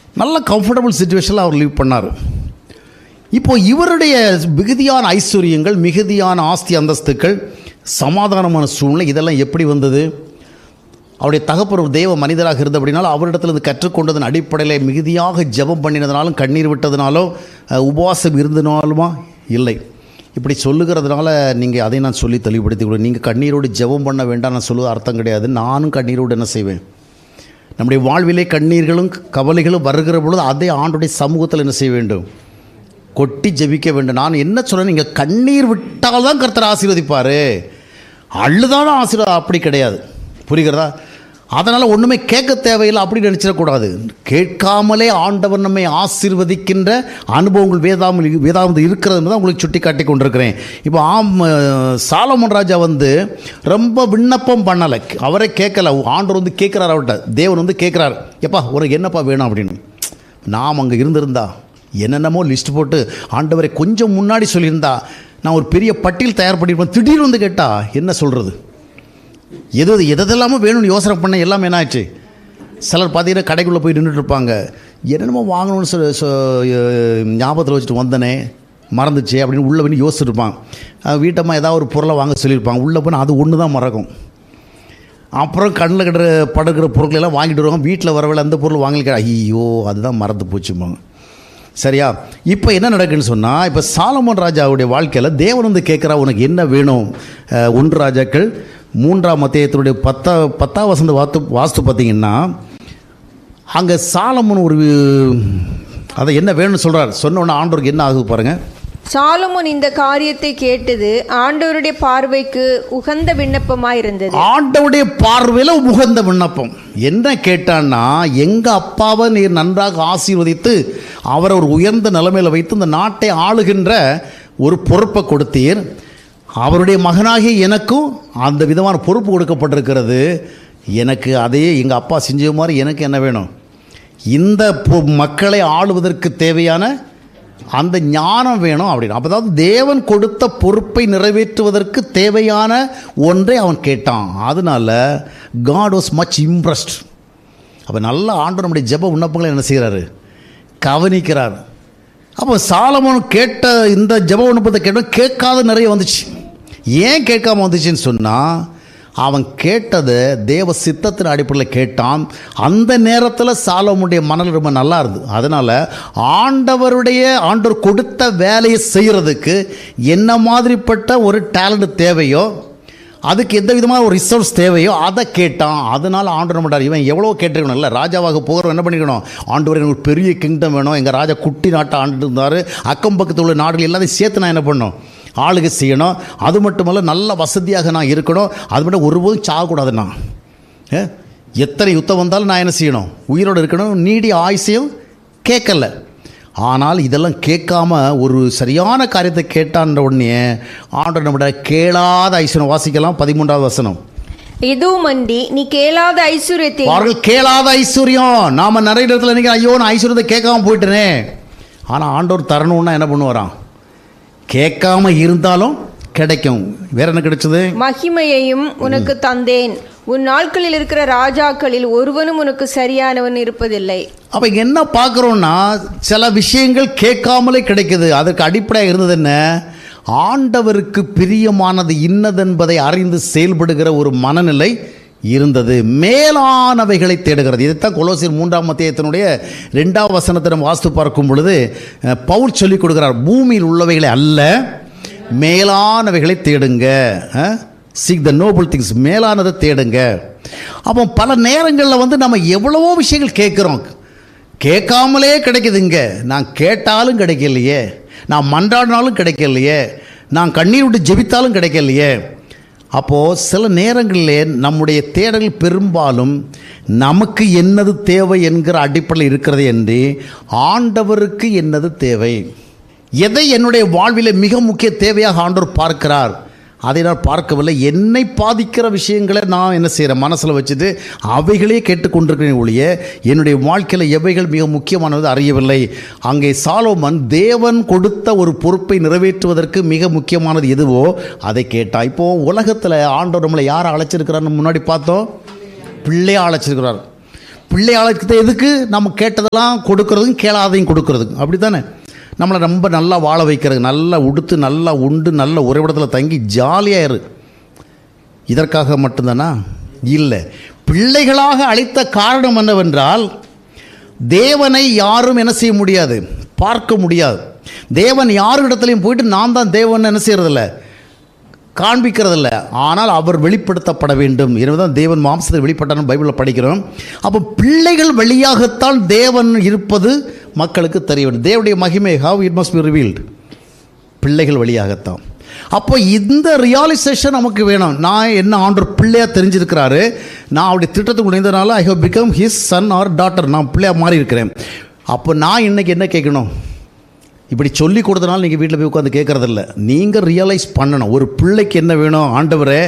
நல்ல கம்ஃபர்டபுள் சுச்சுவேஷனில் அவர் லீவ் பண்ணார் இப்போ இவருடைய மிகுதியான ஐஸ்வர்யங்கள் மிகுதியான ஆஸ்தி அந்தஸ்துக்கள் சமாதானமான சூழ்நிலை இதெல்லாம் எப்படி வந்தது அவருடைய தகப்பர் ஒரு தேவ மனிதராக இருந்தபடினாலும் அவரிடத்திலிருந்து கற்றுக்கொண்டதன் அடிப்படையில் மிகுதியாக ஜெபம் பண்ணினதுனாலும் கண்ணீர் விட்டதுனாலோ அஹ், உபவாசம் இருந்தனாலுமா இல்லை இப்படி சொல்லுகிறதுனால நீங்கள் அதை நான் சொல்லி தெளிவுபடுத்தி கொடு நீங்கள் கண்ணீரோடு ஜெபம் பண்ண வேண்டாம் நான் சொல்லுவது அர்த்தம் கிடையாது நானும் கண்ணீரோடு என்ன செய்வேன் நம்முடைய வாழ்விலே கண்ணீர்களும் கவலைகளும் வருகிற பொழுது அதே ஆண்டுடைய சமூகத்தில் என்ன செய்ய வேண்டும் கொட்டி ஜெபிக்க வேண்டும் நான் என்ன சொல்றேன் நீங்கள் கண்ணீர் விட்டால் தான் கர்த்தர் ஆசீர்வதிப்பார் அழுதாலும் ஆசீர்வாதம் அப்படி கிடையாது புரிகிறதா அதனால் ஒன்றுமே கேட்க தேவையில்லை அப்படி நினச்சிடக்கூடாது கேட்காமலே ஆண்டவர் நம்மை ஆசீர்வதிக்கின்ற அனுபவங்கள் வேதாமல் வேதாமல் இருக்கிறது தான் உங்களுக்கு சுட்டி காட்டி கொண்டிருக்கிறேன் இப்போ ஆம் அஹ், சாலமன் ராஜா வந்து ரொம்ப விண்ணப்பம் பண்ணலை அவரே கேட்கல ஆண்டவர் வந்து கேட்குறாரு அவர்கிட்ட தேவன் வந்து கேட்குறாரு எப்பா உனக்கு என்னப்பா வேணும் அப்படின்னு நாம் அங்கே இருந்திருந்தா என்னென்னமோ லிஸ்ட் போட்டு ஆண்டவரை கொஞ்சம் முன்னாடி சொல்லியிருந்தா நான் ஒரு பெரிய பட்டியல் தயார் பண்ணியிருப்பேன் திடீர்னு வந்து கேட்டா என்ன சொல்கிறது எது எதெல்லாமோ வேணும்னு யோசனை பண்ண எல்லாமே என்ன ஆச்சு சிலர் பார்த்தீங்கன்னா கடைக்குள்ளே போய் நின்றுட்டு இருப்பாங்க என்னென்னமோ வாங்கணும்னு சொ- சொ- அஹ் ஞாபகத்தில் வச்சுட்டு வந்தனே மறந்துச்சு அப்படின்னு உள்ளே போய் யோசிச்சுட்டு இருப்பான் அஹ் வீட்டம்மா ஏதாவது ஒரு பொருளை வாங்க சொல்லியிருப்பாங்க உள்ளே போனால் அது ஒன்று தான் மறக்கும் அப்புறம் கண்ணில் கிட்ட படுக்கிற பொருட்களை எல்லாம் வாங்கிட்டு வருவாங்க வீட்டில் வரவில்லை அந்த பொருள் வாங்கல ஐயோ அதுதான் மறந்து போச்சும்பாங்க சரியா இப்போ என்ன நடக்குன்னு சொன்னால் இப்போ சாலமோன் ராஜாவுடைய வாழ்க்கையில் தேவன் வந்து கேட்குறா உனக்கு என்ன வேணும் அஹ், ஒன்று ராஜாக்கள் மூன்றாம் அத்தியாயத்தினுடைய பத்தா பத்தாம் வசந்த வாத்து வாஸ்து பார்த்தீங்கன்னா அங்கே சாலமோன் ஒரு அதை என்ன வேணும்னு சொல்கிறார் சொன்ன உடனே ஆண்டவருக்கு என்ன ஆகுது பாருங்கள் சாலமோன் இந்த காரியத்தை கேட்டது ஆண்டவருடைய பார்வைக்கு உகந்த விண்ணப்பமாயிருந்தது ஆண்டவுடைய பார்வையில் உகந்த விண்ணப்பம் என்ன கேட்டான்னா எங்கள் அப்பாவை நீர் நன்றாக ஆசீர்வதித்து அவரை ஒரு உயர்ந்த நிலைமையில் வைத்து இந்த நாட்டை ஆளுகின்ற ஒரு பொறுப்பை கொடுத்தீர் அவருடைய மகனாகிய எனக்கும் அந்த விதமான பொறுப்பு கொடுக்கப்பட்டிருக்கிறது எனக்கு அதே எங்கள் அப்பா செஞ்ச மாதிரி எனக்கு என்ன வேணும் இந்த பொ- மக்களை ஆளுவதற்கு தேவையான அந்த ஞானம் வேணும் அப்படின்னு அப்போ அதாவது தேவன் கொடுத்த பொறுப்பை நிறைவேற்றுவதற்கு தேவையான ஒன்றை அவன் கேட்டான் அதனால காட் வாஸ் மச் இம்ப்ரெஸ்ட் அப்போ நல்ல ஆண்டு நம்முடைய ஜெப விண்ணப்பங்களை என்ன செய்கிறாரு கவனிக்கிறார் அப்போ சாலமோன் கேட்ட இந்த ஜெப விண்ணப்பத்தை கேட்டோம் கேட்காத நிறைய வந்துச்சு ஏன் கேட்காம வந்துச்சுன்னு சொன்னால் அவன் கேட்டதை தேவ சித்தத்தின் அடிப்படையில் கேட்டான் அந்த நேரத்தில் சாலமுடைய மனநிலை ரொம்ப நல்லா இருந்தது அதனால் ஆண்டவருடைய ஆண்டவர் கொடுத்த வேலையை செய்கிறதுக்கு என்ன மாதிரிப்பட்ட ஒரு டேலண்ட் தேவையோ அதுக்கு எந்த விதமான ஒரு ரிசோர்ஸ் தேவையோ அதை கேட்டான் அதனால் ஆண்டு நம்மட்டார் இவன் எவ்வளோ கேட்டிருக்கணும் இல்லை ராஜாவாக போகிறவன் என்ன பண்ணிக்கணும் ஆண்டு எனக்கு ஒரு பெரிய கிங்டம் வேணும் எங்கள் ராஜா குட்டி நாட்டை ஆண்டு இருந்தார் அக்கம் பக்கத்தில் உள்ள நாடுகள் எல்லாத்தையும் சேர்த்து நான் என்ன பண்ணணும் ஆளுகை செய்யணும் அது மட்டுமல்ல நல்ல வசதியாக நான் இருக்கணும் அது மட்டும் ஒருபோதும் சாகக்கூடாது நான் ஏ? எத்தனை யுத்தம் வந்தாலும் நான் என்ன செய்யணும் உயிரோடு இருக்கணும் நீடிய ஆயுசையும் கேட்கல ஆனால் இதெல்லாம் கேட்காம ஒரு சரியான காரியத்தை கேட்டான்ற உடனே ஆண்டவர் நம்முடைய கேளாத ஐஸ்வரம் வாசிக்கலாம் பதிமூன்றாவது வசனம் எதுவுமன்றி நீ கேளாத ஐஸ்வர்யத்தை அவர்கள் கேளாத ஐஸ்வர்யம் நாம நிறைய இடத்துல நினைக்கிறோம் ஐயோ நான் ஐஸ்வர்யத்தை கேட்காம போயிட்டேனே ஆனால் ஆண்டவர் தரணும்னா என்ன பண்ணுவாராம் கேட்காம இருந்தாலும் கிடைக்கும் வேற என்ன கிடைச்சது மகிமையையும் உனக்கு தந்தேன் உன் நாட்களில் இருக்கிற ராஜாக்களில் ஒருவனும் உனக்கு சரியானவன் இருப்பதில்லை அப்போ இங்க என்ன பார்க்குறோன்னா சில விஷயங்கள் கேட்காமலே கிடைக்குது அதற்கு அடிப்படையாக இருந்தது என்ன ஆண்டவருக்கு பிரியமானது இன்னதென்பதை அறிந்து செயல்படுகிற ஒரு மனநிலை இருந்தது மேலானவைகளை தேடுகிறது இதைத்தான் கொலோசியர் மூன்றாம் அத்தியாயத்தினுடைய ரெண்டாம் வசனத்தை நம்ம வாஸ்து பார்க்கும் பொழுது அஹ், பவுல் சொல்லிக் கொடுக்கிறார் பூமியில் உள்ளவைகளை அல்ல மேலானவைகளை தேடுங்க சீக் த நோபல் திங்ஸ் மேலானதை தேடுங்க அப்போ பல நேரங்களில் வந்து நம்ம எவ்வளவோ விஷயங்கள் கேட்குறோம் கேட்காமலே கிடைக்குதுங்க நான் கேட்டாலும் கிடைக்கலையே நான் மன்றாடினாலும் கிடைக்கலையே நான் கண்ணீர் விட்டு ஜெபித்தாலும் கிடைக்கலையே அப்போது சில நேரங்களிலே நம்முடைய தேடல் பெரும்பாலும் நமக்கு என்னது தேவை என்கிற அடிப்படையில் இருக்கிறது என்று ஆண்டவருக்கு என்னது தேவை எதை என்னுடைய வாழ்வில் மிக முக்கிய தேவையாக ஆண்டவர் பார்க்கிறார் அதை நான் பார்க்கவில்லை என்னை பாதிக்கிற விஷயங்களை நான் என்ன செய்கிறேன் மனசில் வச்சுட்டு அவைகளே கேட்டுக்கொண்டிருக்கிறேன் ஒழிய என்னுடைய வாழ்க்கையில் எவைகள் மிக முக்கியமானது அறியவில்லை அங்கே சாலோமன் தேவன் கொடுத்த ஒரு பொறுப்பை நிறைவேற்றுவதற்கு மிக முக்கியமானது எதுவோ அதை கேட்டா இப்போது உலகத்தில் ஆண்டவர் நம்மளை யாரை அழைச்சிருக்கிறான்னு முன்னாடி பார்த்தோம் பிள்ளையா அழைச்சிருக்கிறார் பிள்ளையாளுக்கு எதுக்கு நம்ம கேட்டதெல்லாம் கொடுக்கறதுக்கும் கேளாதையும் கொடுக்கறதுக்கும் அப்படி தானே நம்மளை ரொம்ப நல்லா வாழ வைக்கிறது நல்லா உடுத்து நல்லா உண்டு நல்ல உறைவிடத்தில் தங்கி ஜாலியாக இரு இதற்காக மட்டும்தானா இல்லை பிள்ளைகளாக அழைத்த காரணம் என்னவென்றால் தேவனை யாரும் என்ன செய்ய முடியாது பார்க்க முடியாது தேவன் யாரிடத்துலையும் போயிட்டு நான் தான் தேவன் என்ன செய்யறதில்ல காண்பிக்கிறதில்ல ஆனால் அவர் வெளிப்படுத்தப்பட வேண்டும் எனவே தான் தேவன் மாம்சத்தில் வெளிப்பட்டான்னு பைபிளில் படிக்கிறோம் அப்போ பிள்ளைகள் வழியாகத்தான் தேவன் இருப்பது மக்களுக்கு தெரிய வேண்டும் தேவனுடைய மகிமை how it must be revealed பிள்ளைகள் வழியாகத்தான் அப்போ இந்த ரியலைசேஷன் நமக்கு வேணும் நான் என்ன ஆண்டவர் பிள்ளையா தெரிஞ்சிருக்கிறாரு நான் அவருடைய திட்டத்துக்கு நுழைந்தனால I have become his son or daughter நான் பிள்ளையா மாறி இருக்கிறேன் அப்போ நான் இன்னைக்கு என்ன கேட்கணும் இப்படி சொல்லி கொடுத்தனால நீங்கள் வீட்டில் போய் உட்காந்து கேட்குறதில்ல நீங்கள் ரியலைஸ் பண்ணணும் ஒரு பிள்ளைக்கு என்ன வேணும் ஆண்டவரே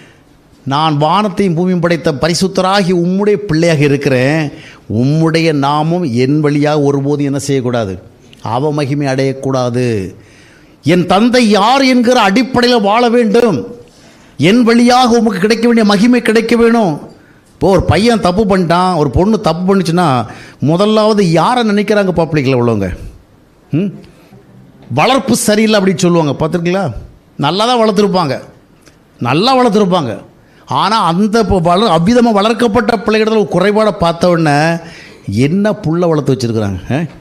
நான் வானத்தையும் பூமியும் படைத்த பரிசுத்தராகி உம்முடைய பிள்ளையாக இருக்கிறேன் உம்முடைய நாமம் என் வழியாக ஒருபோதும் என்ன செய்யக்கூடாது அவ மகிமை அடையக்கூடாது என் தந்தை யார் என்கிற அடிப்படையில் வாழ வேண்டும் என் வழியாக உமக்கு கிடைக்க வேண்டிய மகிமை கிடைக்க வேணும் இப்போ ஒரு பையன் தப்பு பண்ணிட்டான் ஒரு பொண்ணு தப்பு பண்ணுச்சுன்னா முதலாவது யாரை நினைக்கிறாங்க பப்ளிக்கில் உள்ளவங்க ம் வளர்ப்பு சரியில்லை அப்படின்னு சொல்லுவாங்க பார்த்துருக்கீங்களா நல்லா தான் வளர்த்துருப்பாங்க நல்லா வளர்த்துருப்பாங்க ஆனால் அந்த இப்போ வள அவ்விதமாக வளர்க்கப்பட்ட பிள்ளைகளிடத்தில் ஒரு குறைபாடை பார்த்த உடனே என்ன புள்ள வளர்த்து வச்சுருக்குறாங்க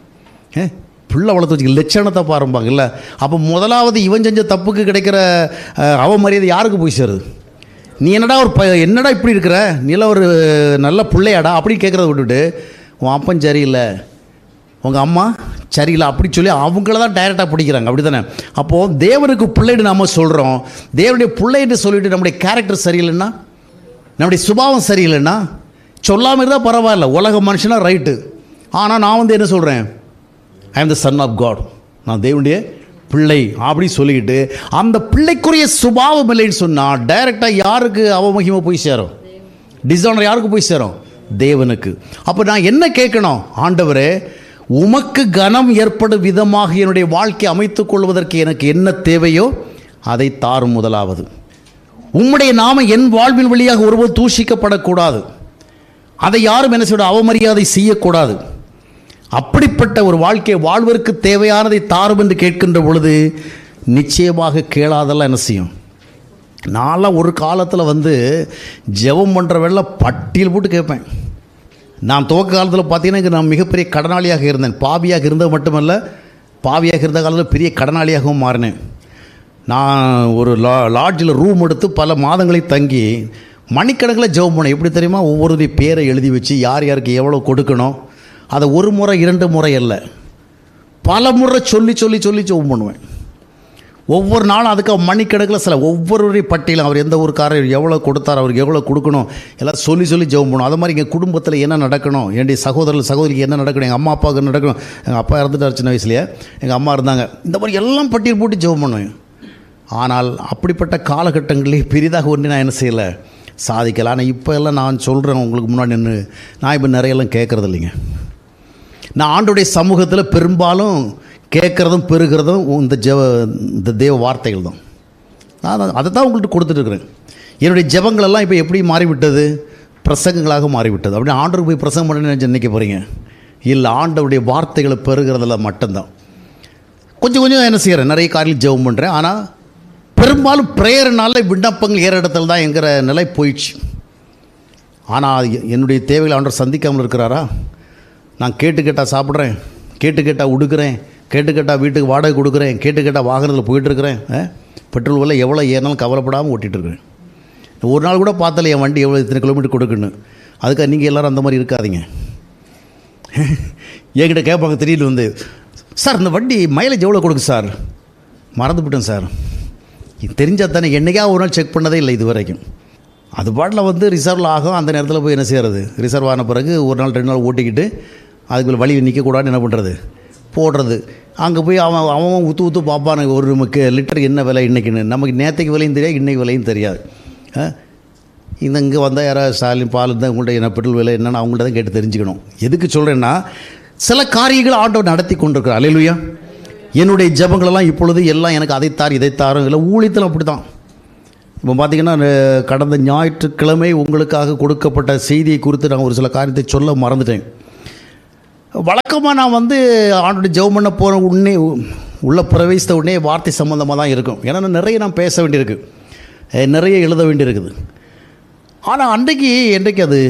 ஏ புள்ள வளர்த்து வச்சுக்க லட்சணத்தை பாருப்பாங்க இல்லை அப்போ முதலாவது இவன் செஞ்ச தப்புக்கு கிடைக்கிற அஹ், அவமரியாதை யாருக்கு போய் சேருது நீ என்னடா ஒரு ப என்னடா இப்படி இருக்கிற நீல ஒரு நல்ல பிள்ளையாடா அப்படி கேட்குறத விட்டுட்டு உன் அப்பன் சரியில்லை உங்கள் அம்மா சரியில்லை அப்படி சொல்லி அவங்கள தான் டைரெக்டாக பிடிக்கிறாங்க அப்படி தானே அப்போது தேவனுக்கு பிள்ளைன்னு நம்ம சொல்கிறோம் தேவனுடைய பிள்ளைன்னு சொல்லிட்டு நம்முடைய கேரக்டர் சரியில்லைன்னா நம்முடைய சுபாவம் சரியில்லைன்னா சொல்லாமல் இருந்தால் பரவாயில்ல உலக மனுஷனா ரைட்டு ஆனால் நான் வந்து என்ன சொல்கிறேன் I am the son of God நான் தேவனுடைய பிள்ளை அப்படி சொல்லிக்கிட்டு அந்த பிள்ளைக்குரிய சுபாவம் இல்லைன்னு சொன்னால் டைரெக்டாக யாருக்கு அவமகிமை போய் சேரும் டிசானர் யாருக்கு போய் சேரும் தேவனுக்கு அப்போ நான் என்ன கேட்கணும் ஆண்டவரே உமக்கு கனம் ஏற்படும் விதமாக என்னுடைய வாழ்க்கை அமைத்துக் கொள்வதற்கு எனக்கு என்ன தேவையோ அதை தாரும் முதலாவது உம்முடைய நாம என் வாழ்வின் வழியாக ஒருபோது தூஷிக்கப்படக்கூடாது அதை யாரும் என்ன செய்ய அவமரியாதை செய்யக்கூடாது அப்படிப்பட்ட ஒரு வாழ்க்கையை வாழ்வதற்கு தேவையானதை தாரும் என்று கேட்கின்ற பொழுது நிச்சயமாக கேளாதெல்லாம் என்ன செய்யும் நான்லாம் ஒரு காலத்தில் வந்து ஜெபம் பண்ணுற வேலை பட்டியல் போட்டு கேட்பேன் நான் துவக்க காலத்தில் பார்த்தீங்கன்னா இங்க நான் மிகப்பெரிய கடனாளியாக இருந்தேன் பாவியாக இருந்தது மட்டுமல்ல பாவியாக இருந்த காலத்தில் பெரிய கடனாளியாகவும் மாறினேன் நான் ஒரு லா லாட்ஜில் ரூம் எடுத்து பல மாதங்களை தங்கி மணிக்கணக்கில் ஜெபம் பண்ணேன் எப்படி தெரியுமா ஒவ்வொருடைய பேரை எழுதி வச்சு யார் யாருக்கு எவ்வளோ கொடுக்கணும் அதை ஒரு முறை இரண்டு முறை அல்ல பல முறை சொல்லி சொல்லி சொல்லி ஜெபம் பண்ணுவேன் ஒவ்வொரு நாளும் அதுக்கு மணிக்கணக்கில் சில ஒவ்வொருவரையும் பட்டியலும் அவர் எந்த ஊருக்காரர் எவ்வளோ கொடுத்தார் அவருக்கு எவ்வளோ கொடுக்கணும் எல்லாம் சொல்லி சொல்லி ஜெபம் பண்ணணும் அது மாதிரி எங்கள் குடும்பத்தில் என்ன நடக்கணும் என்னுடைய சகோதரர் சகோதரிக்கு என்ன நடக்கணும் எங்கள் அம்மா அப்பாவுக்கு என்ன நடக்கணும் எங்கள் அப்பா இறந்துட்டார் சின்ன வயசுலேயே எங்கள் அம்மா இருந்தாங்க இந்த மாதிரி எல்லாம் பட்டியல் போட்டு ஜெபம் பண்ணுவேன் ஆனால் அப்படிப்பட்ட காலகட்டங்களில் பெரிதாக ஒன்று நான் என்ன செய்யலை சாதிக்கலை ஆனால் இப்போ எல்லாம் நான் சொல்கிறேன் உங்களுக்கு முன்னாடி நின்று நான் இப்போ நிறையெல்லாம் கேட்குறது இல்லைங்க நான் ஆண்டுடைய சமூகத்தில் பெரும்பாலும் கேட்குறதும் பெறுகிறதும் இந்த ஜெப இந்த தேவ வார்த்தைகள் தான் நான் அதை தான் உங்கள்கிட்ட கொடுத்துட்ருக்குறேன் என்னுடைய ஜெபங்கள் எல்லாம் இப்போ எப்படி மாறிவிட்டது பிரசங்கங்களாக மாறிவிட்டது அப்படி ஆண்டருக்கு போய் பிரசங்கம் பண்ணி நினைக்க போகிறீங்க இல்லை ஆண்டவருடைய வார்த்தைகளை பெறுகிறதுல மட்டும்தான் கொஞ்சம் கொஞ்சம் என்ன செய்கிறேன் நிறைய காரியம் ஜெபம் பண்ணுறேன் ஆனால் பெரும்பாலும் ப்ரேயர்னால விண்ணப்பங்கள் ஏற இடத்துல தான் என்கிற நிலை போயிடுச்சு ஆனால் எ- என்னுடைய தேவைகளை ஆண்டவர் சந்திக்காமல் இருக்கிறாரா நான் கேட்டு கேட்டால் சாப்பிட்றேன் கேட்டு கேட்டால் உடுக்கிறேன் கேட்டு கேட்டால் வீட்டுக்கு வாடகை கொடுக்குறேன் கேட்டு கேட்டால் வாகனத்தில் போயிட்டுருக்கிறேன் பெட்ரோல் விலை எவ்வளோ ஏறினாலும் கவலைப்படாமல் ஓட்டிகிட்டு இருக்கிறேன் ஒரு நாள் கூட பார்த்தல என் வண்டி எவ்வளோ இத்தனை கிலோமீட்டர் கொடுக்குன்னு அதுக்காக நீங்கள் எல்லாரும் அந்த மாதிரி இருக்காதீங்க என்கிட்ட கேட்பாங்க திடீர்னு வந்து சார் இந்த வண்டி மைலேஜ் எவ்வளோ கொடுக்கு சார் மறந்துவிட்டேன் சார் இது தெரிஞ்சால் தானே என்னைக்கா ஒரு நாள் செக் பண்ணதே இல்லை இது வரைக்கும் அது பாட்டில் வந்து ரிசர்வில் ஆகும் அந்த நேரத்தில் போய் என்ன செய்கிறது ரிசர்வ் ஆன பிறகு ஒரு நாள் ரெண்டு நாள் ஓட்டிக்கிட்டு அதுக்குள்ள வழி நிற்கக்கூடாதுன்னு என்ன பண்ணுறது போடுறது அங்கே போய் அவன் அவன் ஊற்று ஊற்று பார்ப்பான் ஒரு முக்கு லிட்டர் என்ன விலை இன்றைக்கின்னு நமக்கு நேற்றுக்கு விலையும் தெரியாது இன்றைக்கு விலையும் தெரியாது ஆ? இந்த இங்கே வந்தால் யாராவது ஸ்டாலின் பால் இருந்தால் உங்கள்கிட்ட என்ன பெட்ரோல் விலை என்னன்னு அவங்கள்ட்ட தான் கேட்டு தெரிஞ்சுக்கணும் எதுக்கு சொல்கிறேன்னா சில காரியங்கள் ஆண்டவர் நடத்தி கொண்டிருக்கிறார் அலையிலுயா என்னுடைய ஜெபங்களெல்லாம் இப்பொழுது எல்லாம் எனக்கு அதைத்தார் இதைத்தாரும் இல்லை ஊழியத்தில் அப்படி தான் இப்போ பார்த்தீங்கன்னா அஹ், கடந்த ஞாயிற்றுக்கிழமை உங்களுக்காக கொடுக்கப்பட்ட செய்தியை குறித்து நான் ஒரு சில காரியத்தை சொல்ல மறந்துட்டேன் வழக்கமாக நான் வந்து ஆண்டோட ஜெபம் பண்ண போகிற உடனே உள்ள பிரவேசித்த உடனே வார்த்தை சம்மந்தமாக தான் இருக்கும் ஏன்னா நான் நிறைய நான் பேச வேண்டியிருக்கு அஹ், நிறைய எழுத வேண்டியிருக்குது ஆனால் அன்றைக்கு என்றைக்கு அது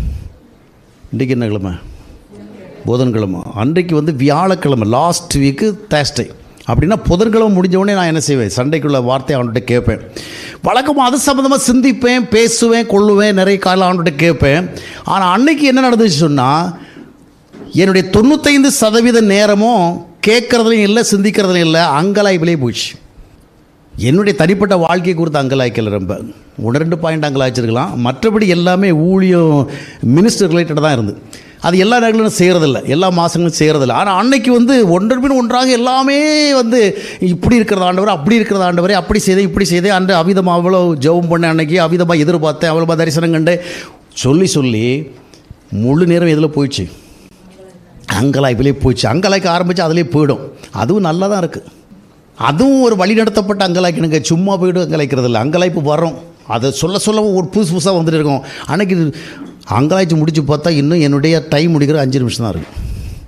இன்றைக்கு என்ன கிழமை புதன்கிழமை அன்றைக்கு வந்து வியாழக்கிழமை லாஸ்ட் வீக்கு தேஸ்டே அப்படின்னா புதன்கிழமை முடிஞ்ச உடனே நான் என்ன செய்வேன் சண்டைக்குள்ள வார்த்தை அவன்கிட்ட கேட்பேன் வழக்கமாக அது சம்மந்தமாக சிந்திப்பேன் பேசுவேன் கொள்ளுவேன் நிறைய காலம் அவன்கிட்ட கேட்பேன் ஆனால் அன்னைக்கு என்ன நடந்துச்சு சொன்னால் என்னுடைய தொண்ணூத்தைந்து சதவீத நேரமும் கேட்குறதுலையும் இல்லை சிந்திக்கிறதுலையும் இல்லை அங்கலாய்ப்பிலே போச்சு என்னுடைய தனிப்பட்ட வாழ்க்கை குறித்து அங்கலாய்க்கல ரொம்ப ஒன்று ரெண்டு பாயிண்ட் அங்கலாய்ச்சிருக்கலாம் மற்றபடி எல்லாமே ஊழியம் மினிஸ்டர் ரிலேட்டடாக தான் இருந்து அது எல்லா நேரங்களும் செய்கிறதில்ல எல்லா மாதங்களும் செய்கிறதில்ல ஆனால் அன்னைக்கு வந்து ஒன்றன் பின் ஒன்றாக எல்லாமே வந்து இப்படி இருக்கிறது ஆண்டவர் அப்படி இருக்கிறது ஆண்டவரே அப்படி செய்தேன் இப்படி செய்தேன் அன்று அவிதமாக அவ்வளோ ஜெபம் பண்ணேன் அன்னைக்கு அவிதமாக எதிர்பார்த்தேன் அவ்வளோ தரிசனம் கண்டேன் சொல்லி சொல்லி முழு நேரம் எதில் போயிடுச்சு அங்கலாய்ப்பிலே போயிடுச்சு அங்கலாய்க்க ஆரம்பித்து அதிலே போயிடும் அதுவும் நல்லா தான் இருக்குது அதுவும் ஒரு வழி நடத்தப்பட்ட அங்கலாய்க்கணுங்க சும்மா போய்ட்டு அங்கலாய்க்கிறது இல்லை அங்கலாய்ப்பு வரும் அதை சொல்ல சொல்ல ஒரு புதுசு புதுசாக வந்துட்டு இருக்கோம் அன்னைக்கு அங்கலாய்ச்சி முடிச்சு பார்த்தா இன்னும் என்னுடைய டைம் முடிக்கிற அஞ்சு நிமிஷம் தான் இருக்குது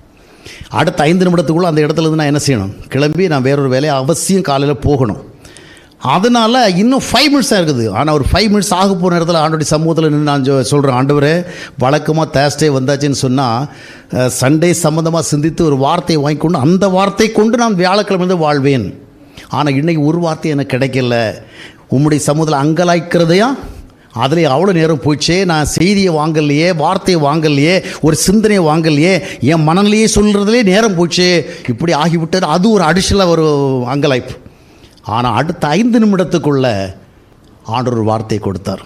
அடுத்த ஐந்து நிமிடத்துக்குள்ளே அந்த இடத்துல இருந்து நான் என்ன செய்யணும் கிளம்பி நான் வேறொரு வேலையை அவசியம் காலையில் போகணும் அதனால் இன்னும் ஃபைவ் மினிட்ஸ் தான் இருக்குது ஆனால் ஒரு ஃபைவ் மினிட்ஸ் ஆக போகிற நேரத்தில் ஆண்டோடைய சமூகத்தில் நின்று நான் சொ- சொல்கிறேன் ஆண்டவரே வழக்கமாக தேர்ஸ்டே வந்தாச்சுன்னு சொன்னால் சண்டே சம்மந்தமாக சிந்தித்து ஒரு வார்த்தையை வாங்கி கொண்டு அந்த வார்த்தை கொண்டு நான் வியாழக்கிழமை வாழ்வேன் ஆனால் இன்னைக்கு ஒரு வார்த்தை எனக்கு கிடைக்கல உம்முடைய சமூகத்தில் அங்கலாய்க்கிறதையா அதில் அவ்வளோ நேரம் போச்சே நான் செய்தியை வாங்கலையே வார்த்தையை வாங்கலையே ஒரு சிந்தனையை வாங்கலையே என் மனநிலையே சொல்கிறதுலே நேரம் போச்சே இப்படி ஆகிவிட்டது அது ஒரு அடிஷனலாக ஒரு அங்கலாய்ப்பு ஆனால் அடுத்த ஐந்து நிமிடத்துக்குள்ள ஆண்டவர் ஒரு வார்த்தையை கொடுத்தார்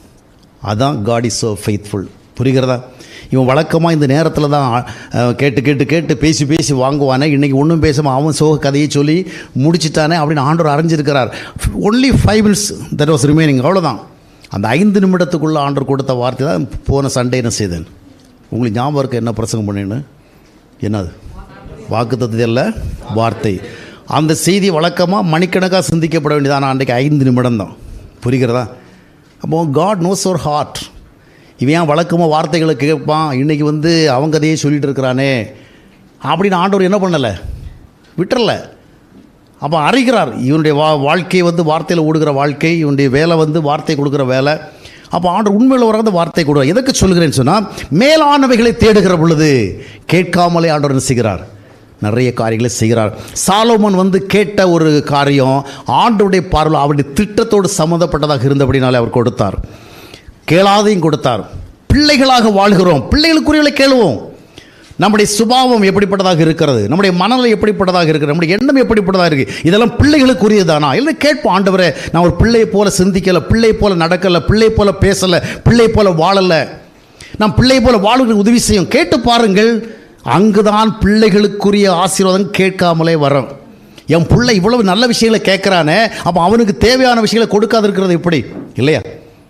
அதான் காட் இஸ் ஸோ ஃபெய்த்ஃபுல் புரிகிறதா இவன் வழக்கமாக இந்த நேரத்தில் தான் அஹ், கேட்டு கேட்டு கேட்டு பேசி பேசி வாங்குவானே இன்றைக்கி ஒன்றும் பேசாமல் அவன் சோக கதையை சொல்லி முடிச்சிட்டானே அப்படின்னு ஆண்டவர் அறிஞ்சிருக்கிறார் only five minutes that was remaining அவ்வளோதான் அந்த ஐந்து நிமிடத்துக்குள்ளே ஆண்டவர் கொடுத்த வார்த்தை தான் போன சண்டே என்ன செய்தேன் உங்களுக்கு ஞாபகம் இருக்க என்ன பிரசங்கம் பண்ணேன்னு என்னது வாக்குத்தத்தம் அல்ல வார்த்தை அந்த செய்தி வழக்கமாக மணிக்கணக்காக சிந்திக்கப்பட வேண்டியதான அன்றைக்கு ஐந்து நிமிடம் தான் புரிகிறதா அப்போ காட் நோஸ் அவர் ஹார்ட் இவன் ஏன் வழக்கமாக வார்த்தைகளை கேட்பான் இன்றைக்கி வந்து அவங்க கதையே சொல்லிட்டு இருக்கிறானே அப்படின்னு ஆண்டவர் என்ன பண்ணலை விட்டுறல அப்போ அறிகிறார் இவனுடைய வா வாழ்க்கை வந்து வார்த்தையில் ஓடுகிற வாழ்க்கை இவனுடைய வேலை வந்து வார்த்தை கொடுக்குற வேலை அப்போ ஆண்டு உண்மையில் வராத வார்த்தை கொடுக்குற எதுக்கு சொல்கிறேன்னு சொன்னால் மேலானவைகளை தேடுகிற பொழுது கேட்காமலே ஆண்டவர் என்ன செய்கிறார் நிறைய காரியங்களை செய்கிறார் சாலோமன் வந்து கேட்ட ஒரு காரியம் ஆண்டவருடைய பார்வையில் அவருடைய திட்டத்தோடு சம்மந்தப்பட்டதாக இருந்தபடினாலே அவர் கொடுத்தார் கேளாதையும் கொடுத்தார் பிள்ளைகளாக வாழ்கிறோம் பிள்ளைகளுக்குரியவளை கேளுவோம் நம்முடைய சுபாவம் எப்படிப்பட்டதாக இருக்கிறது நம்முடைய மனநிலை எப்படிப்பட்டதாக இருக்கிறது நம்முடைய எண்ணம் எப்படிப்பட்டதாக இருக்குது இதெல்லாம் பிள்ளைகளுக்குரியதானா இல்லை கேட்போம் ஆண்டவரே நான் ஒரு பிள்ளையை போல சிந்திக்கலை பிள்ளை போல நடக்கலை பிள்ளை போல பேசலை பிள்ளை போல வாழலை நான் பிள்ளை போல வாழுகிற உதவி செய்யும் கேட்டு பாருங்கள் அங்குதான் பிள்ளைகளுக்குரிய ஆசீர்வாதம் கேட்காமலே வரும் என் பிள்ளை இவ்வளவு நல்ல விஷயங்களை கேட்குறானே அப்போ அவனுக்கு தேவையான விஷயங்களை கொடுக்காது இருக்கிறது எப்படி இல்லையா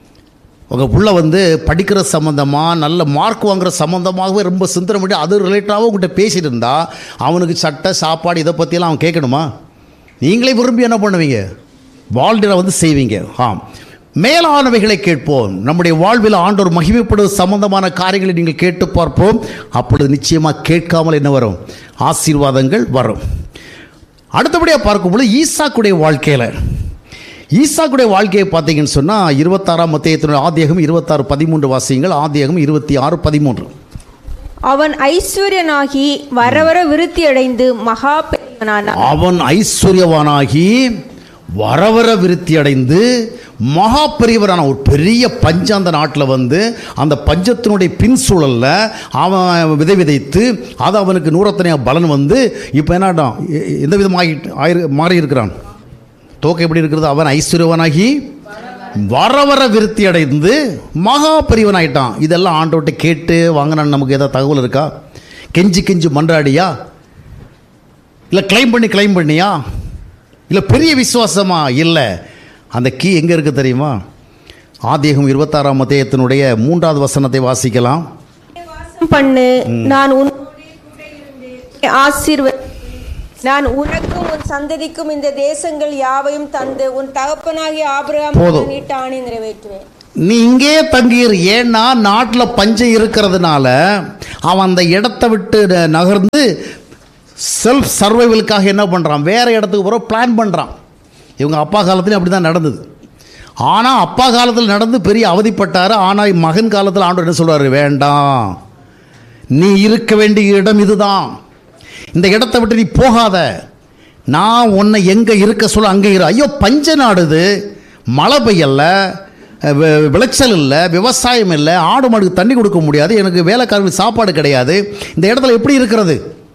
உங்கள் புள்ள வந்து படிக்கிற சம்மந்தமாக நல்ல மார்க் வாங்குற சம்மந்தமாகவே ரொம்ப சிந்தனை பண்ணி அது ரிலேட்டடாகவும் உங்கள்கிட்ட பேசிட்டு இருந்தா அவனுக்கு சட்டை சாப்பாடு இதை பற்றியெல்லாம் அவன் கேட்கணுமா நீங்களே விரும்பி என்ன பண்ணுவீங்க வாழ்டில் வந்து செய்வீங்க ஆம் மேலானவைகளை கேட்போம் நம்முடைய வாழ்வில் ஆண்டோர் மகிமைப்படுவது சம்பந்தமான காரியங்களை நீங்கள் கேட்டு பார்ப்போம் அப்பொழுது நிச்சயமாக கேட்காமல் என்ன வரும் ஆசீர்வாதங்கள் வரும் அடுத்தபடியாக பார்க்கும்போது ஈசாக்குடைய வாழ்க்கையில் ஈசாக்குடைய வாழ்க்கையை பார்த்தீங்கன்னு சொன்னால் இருபத்தாறாம் மத்தியத்தினுடைய ஆதியகம் இருபத்தாறு பதிமூன்று வாசியங்கள் ஆதியகம் இருபத்தி ஆறு பதிமூன்று அவன் ஐஸ்வர்யனாகி வர வர விருத்தி அடைந்து மகா பெரியவனானான் அவன் ஐஸ்வர்யவானாகி வர வர விருத்தி அடைந்து மகா பெரியவரான ஒரு பெரிய பஞ்சம் அந்த நாட்டில் வந்து அந்த பஞ்சத்தினுடைய பின் சூழல்ல அவன் விதை விதைத்து அது அவனுக்கு நூறத்தனையாக பலன் வந்து இப்போ என்னடான் எ- எந்த விதமாகி ஆயிரு மாறி இருக்கிறான் தோக்கம் எப்படி இருக்கிறது அவன் ஐஸ்வர்யவனாகி வர வர விருத்தி அடைந்து மகா பெரியவனாயிட்டான் இதெல்லாம் ஆண்டோட்ட கேட்டு வாங்கினான்னு நமக்கு ஏதாவது தகவல் இருக்கா கெஞ்சி கெஞ்சி மன்றாடியா இல்லை கிளைம் பண்ணி கிளைம் பண்ணியா இல்லை பெரிய விசுவாசமா இல்லை அந்த கீ எங்கே இருக்குது தெரியுமா ஆதியகம் இருபத்தாறாம் அத்தியாயத்தினுடைய மூன்றாவது வசனத்தை வாசிக்கலாம் பண்ணு நான் உன் ஆசீர்வ நான் உனக்கும் உன் சந்ததிக்கும் இந்த தேசங்கள் யாவையும் தந்து உன் தகப்பனாகிய ஆபிரகாம் போதும். நீட்ட ஆணை நிறைவேற்றுவேன் நீ இங்கேயே தங்கியிரு ஏன்னா நாட்டில் பஞ்சம் இருக்கிறதுனால அவன் அந்த இடத்த விட்டு ந- நகர்ந்து செல்ஃப் சர்வைவலுக்காக என்ன பண்ணுறான் வேறு இடத்துக்கு போகிற பிளான் பண்ணுறான் இவங்க அப்பா காலத்துலையும் அப்படி தான் நடந்தது ஆனால் அப்பா காலத்தில் நடந்து பெரிய அவதிப்பட்டார் ஆனால் மகன் காலத்தில் ஆண்டவர் என்ன சொல்றாரு வேண்டாம் நீ இருக்க வேண்டிய இடம் இதுதான் இந்த இடத்தை விட்டு நீ போகாத நான் உன்னை எங்கே இருக்க சொல்ல அங்கே இரு ஐயோ பஞ்ச நாடுது மழை பெய்யல வி- விளைச்சல் இல்லை விவசாயம் இல்லை ஆடு மாடுக்கு தண்ணி கொடுக்க முடியாது எனக்கு வேலைக்காரங்களுக்கு சாப்பாடு கிடையாது இந்த இடத்துல எப்படி இருக்கிறது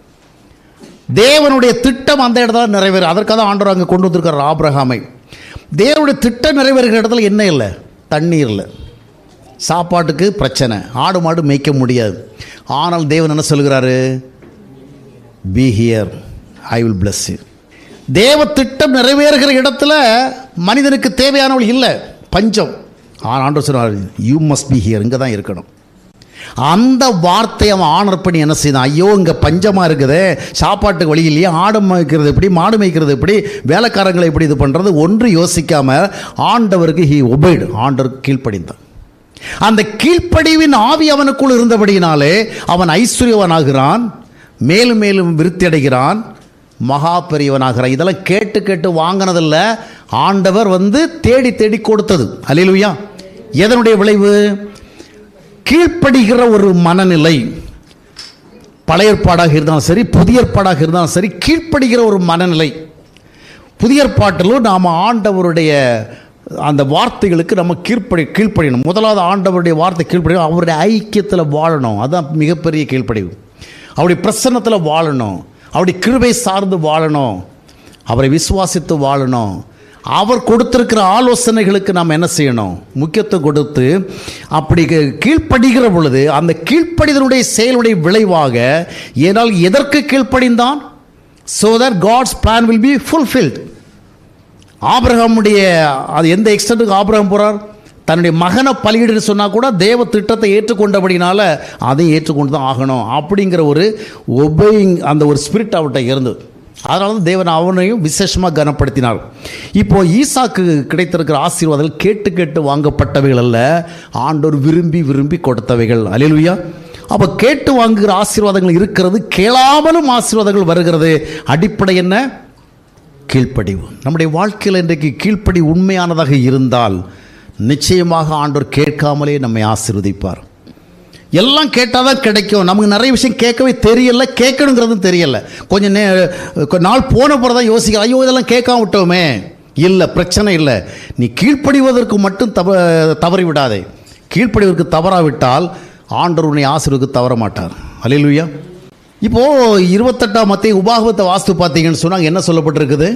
தேவனுடைய திட்டம் அந்த இடத்துல நிறைவேறும் அதற்காக தான் ஆண்டவர் அங்கே கொண்டு வந்திருக்கார் ஆபிரகாமை தேவனுடைய திட்டம் நிறைவேறுகிற இடத்துல என்ன இல்லை தண்ணீர் இல்லை சாப்பாட்டுக்கு பிரச்சனை ஆடு மாடு மேய்க்க முடியாது ஆனால் தேவன் என்ன சொல்கிறாரு be here I will bless you தேவ திட்டம் நிறைவேறுகிற இடத்துல மனிதனுக்கு தேவையானவள் இல்லை பஞ்சம் ஆனால் ஆண்டவர் சொன்னார் யூ மஸ்ட் பி ஹியர் இங்கே தான் இருக்கணும் அந்த வார்த்தையை அவன் ஆனர் பண்ணி என்ன செய்தான் ஐயோ இங்கே பஞ்சமாக இருக்குதே சாப்பாட்டுக்கு வழி இல்லையா ஆடு மேய்க்கிறது எப்படி மாடு மேய்க்கிறது எப்படி வேலைக்காரங்களை எப்படி இது பண்ணுறது ஒன்று யோசிக்காமல் ஆண்டவருக்கு ஹி ஒபைடு ஆண்டவருக்கு கீழ்ப்படிந்தான் அந்த கீழ்ப்படிவின் ஆவி அவனுக்குள் இருந்தபடியினாலே அவன் ஐஸ்வர்யவனாகிறான் மேலும் மேலும் விருத்தி அடைகிறான் மகா பெரியவனாகிறான் இதெல்லாம் கேட்டு கேட்டு வாங்கினதில்ல ஆண்டவர் வந்து தேடி தேடி கொடுத்தது அல்லேலூயா எதனுடைய விளைவு கீழ்ப்படுகிற ஒரு மனநிலை பழைய ஏற்பாடாக இருந்தாலும் சரி புதிய ஏற்பாடாக இருந்தாலும் சரி கீழ்ப்படுகிற ஒரு மனநிலை புதிய ஏற்பாட்டிலும் நாம் ஆண்டவருடைய அந்த வார்த்தைகளுக்கு நம்ம கீழ்ப்படி கீழ்ப்படியணும் முதலாவது ஆண்டவருடைய வார்த்தை கீழ்ப்படியணும் அவருடைய ஐக்கியத்தில் வாழணும் அதுதான் மிகப்பெரிய கீழ்ப்படிவு அவருடைய பிரசன்னத்தில் வாழணும் அவருடைய கிருபை சார்ந்து வாழணும் அவரை விசுவாசித்து வாழணும் அவர் கொடுத்திருக்கிற ஆலோசனைகளுக்கு நாம் என்ன செய்யணும் முக்கியத்துவம் கொடுத்து அப்படி கீ- கீழ்ப்படுகிற பொழுது அந்த கீழ்ப்படிதனுடைய செயலுடைய விளைவாக ஏனால் எதற்கு கீழ்ப்படிந்தான் so that God's plan will be fulfilled ஆபிரகாமுடைய அது எந்த எக்ஸ்டென்ட்டுக்கு ஆபிரகாம் போகிறார் தன்னுடைய மகனை பலியிடுன்னு சொன்னால் கூட தேவ திட்டத்தை ஏற்றுக்கொண்டபடினால அதையும் ஏற்றுக்கொண்டு தான் ஆகணும் அப்படிங்கிற ஒரு ஒபேயிங் அந்த ஒரு ஸ்பிரிட் அவர்கிட்ட இருந்தது அதனால தான் தேவன் அவனையும் விசேஷமாக கனப்படுத்தினார் இப்போ ஈசாக்கு கிடைத்திருக்கிற ஆசீர்வாதங்கள் கேட்டு கேட்டு வாங்கப்பட்டவைகள் அல்ல ஆண்டோர் விரும்பி விரும்பி கொடுத்தவைகள் அலிலுயா அப்போ கேட்டு வாங்குகிற ஆசீர்வாதங்கள் இருக்கிறது கேளாமலும் ஆசீர்வாதங்கள் வருகிறது அடிப்படை என்ன கீழ்ப்படிவு நம்முடைய வாழ்க்கையில் இன்றைக்கு கீழ்ப்படி உண்மையானதாக இருந்தால் நிச்சயமாக ஆண்டவர் கேட்காமலே நம்மை ஆசீர்வதிப்பார் எல்லாம் கேட்டால் தான் கிடைக்கும் நமக்கு நிறைய விஷயம் கேட்கவே தெரியல கேட்கணுங்கிறதும் தெரியல கொஞ்சம் நே கொஞ்ச நாள் போன பிறகு தான் யோசிக்க ஐயோ இதெல்லாம் கேட்காம விட்டோமே இல்லை பிரச்சனை இல்லை நீ கீழ்ப்படிவதற்கு மட்டும் தவ தவறி விடாதே கீழ்ப்படிவதற்கு தவறாவிட்டால் ஆண்டவர் உன்னை ஆசீர்வதிக்க தவற மாட்டார் அல்லேலூயா இப்போது இருபத்தெட்டாம் மத்திய உபாகமத்தை வாஸ்து பார்த்தீங்கன்னு சொன்னாங்க என்ன சொல்லப்பட்டிருக்குது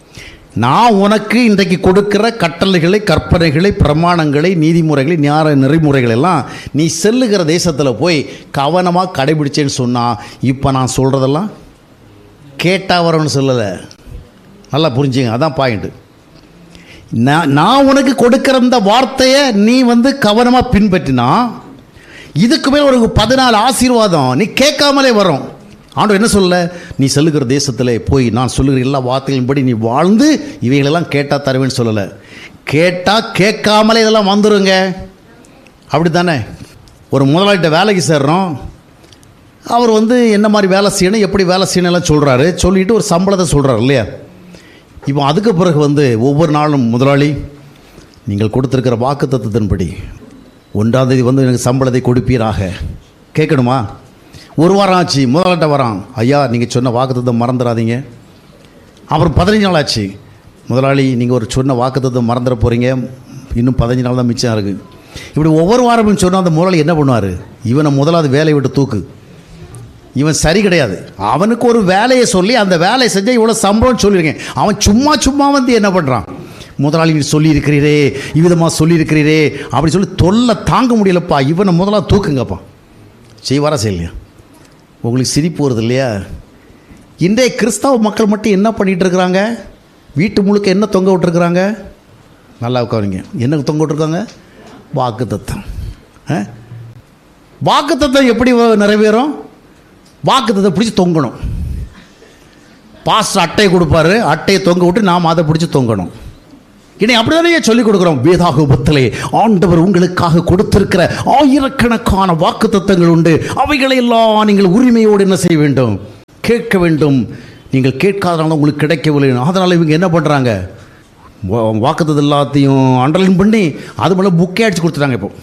நான் உனக்கு இன்றைக்கு கொடுக்கிற கட்டளைகளை கற்பனைகளை பிரமாணங்களை நீதிமுறைகளை ஞான நெறிமுறைகள் எல்லாம் நீ செல்லுகிற தேசத்தில் போய் கவனமாக கடைபிடிச்சேன்னு சொன்னால் இப்போ நான் சொல்கிறதெல்லாம் கேட்டா வரணும்னு சொல்லலை நல்லா புரிஞ்சுங்க அதான் பாயிண்ட்டு நான் நான் உனக்கு கொடுக்கிற இந்த வார்த்தையை நீ வந்து கவனமாக பின்பற்றினா இதுக்கு மேல் உனக்கு பதினாலு ஆசீர்வாதம் நீ கேட்காமலே வரும் ஆண்டவர் என்ன சொல்ல நீ செல்லுகிற தேசத்தில் போய் நான் சொல்லுகிற எல்லா வார்த்தைகளின்படி நீ வாழ்ந்து இவைகளெல்லாம் கேட்டால் தருவேன்னு சொல்லலை கேட்டால் கேட்காமலே இதெல்லாம் வந்துருங்க அப்படி தானே ஒரு முதலாளிகிட்ட வேலைக்கு சேர்றோம் அவர் வந்து என்ன மாதிரி வேலை செய்யணும் எப்படி வேலை செய்யணும் எல்லாம் சொல்கிறாரு சொல்லிட்டு ஒரு சம்பளத்தை சொல்கிறார் இல்லையா இப்போ அதுக்கு பிறகு வந்து ஒவ்வொரு நாளும் முதலாளி நீங்கள் கொடுத்துருக்கிற வாக்கு தத்துவத்தின்படி ஒன்றாம் தேதி வந்து எனக்கு சம்பளத்தை கொடுப்பீராக கேட்கணுமா ஒரு வாரம் ஆச்சு முதலாட்ட வரான் ஐயா நீங்கள் சொன்ன வாக்குத்தத்தம் மறந்துடாதீங்க அப்புறம் பதினஞ்சு நாள் ஆச்சு முதலாளி நீங்கள் ஒரு சொன்ன வாக்குத்தத்தம் மறந்துட போகிறீங்க இன்னும் பதினஞ்சு நாள் தான் மிச்சம் இருக்குது இப்படி ஒவ்வொரு வாரமும் சொன்னால் அந்த முதலாளி என்ன பண்ணுவார் இவனை முதலாவது வேலையை விட்டு தூக்கு இவன் சரி கிடையாது அவனுக்கு ஒரு வேலையை சொல்லி அந்த வேலையை செஞ்சால் இவ்வளோ சம்பளம் சொல்லியிருக்கேன் அவன் சும்மா சும்மா வந்து என்ன பண்ணுறான் முதலாளி நீ சொல்லியிருக்கிறீரே இவ்விதமாக சொல்லியிருக்கிறீரே அப்படி சொல்லி தொல்லை தாங்க முடியலப்பா இவனை முதலாக தூக்குங்கப்பா செய்வாரா செய்யலையா உங்களுக்கு சிரிப்பு வருது இல்லையா இன்றைய கிறிஸ்தவ மக்கள் மட்டும் என்ன பண்ணிகிட்டு இருக்கிறாங்க வீட்டு முழுக்க என்ன தொங்க விட்டுருக்குறாங்க நல்லா உட்காருங்க என்ன தொங்க விட்டுருக்காங்க வாக்கு தத்தம் வாக்கு தத்தம் எப்படி வ- நிறைவேறும் வாக்கு தத்தம் பிடிச்சி தொங்கணும் பாஸ்டர் அட்டையை கொடுப்பாரு அட்டையை தொங்க விட்டு நாம் அதை பிடிச்சி தொங்கணும் இனி அப்படிதானே சொல்லிக் கொடுக்குறோம் வேதாகமத்திலே ஆண்டவர் உங்களுக்காக கொடுத்திருக்கிற ஆயிரக்கணக்கான வாக்கு தத்தங்கள் உண்டு அவைகளை எல்லாம் நீங்கள் உரிமையோடு என்ன செய்ய வேண்டும் கேட்க வேண்டும் நீங்கள் கேட்காதனால உங்களுக்கு கிடைக்கவில்லை அதனால் இவங்க என்ன பண்ணுறாங்க வாக்குத்தது எல்லாத்தையும் அண்டர்லைன் பண்ணி அது மேலே புக்கே அடிச்சு கொடுத்துட்டாங்க இப்போ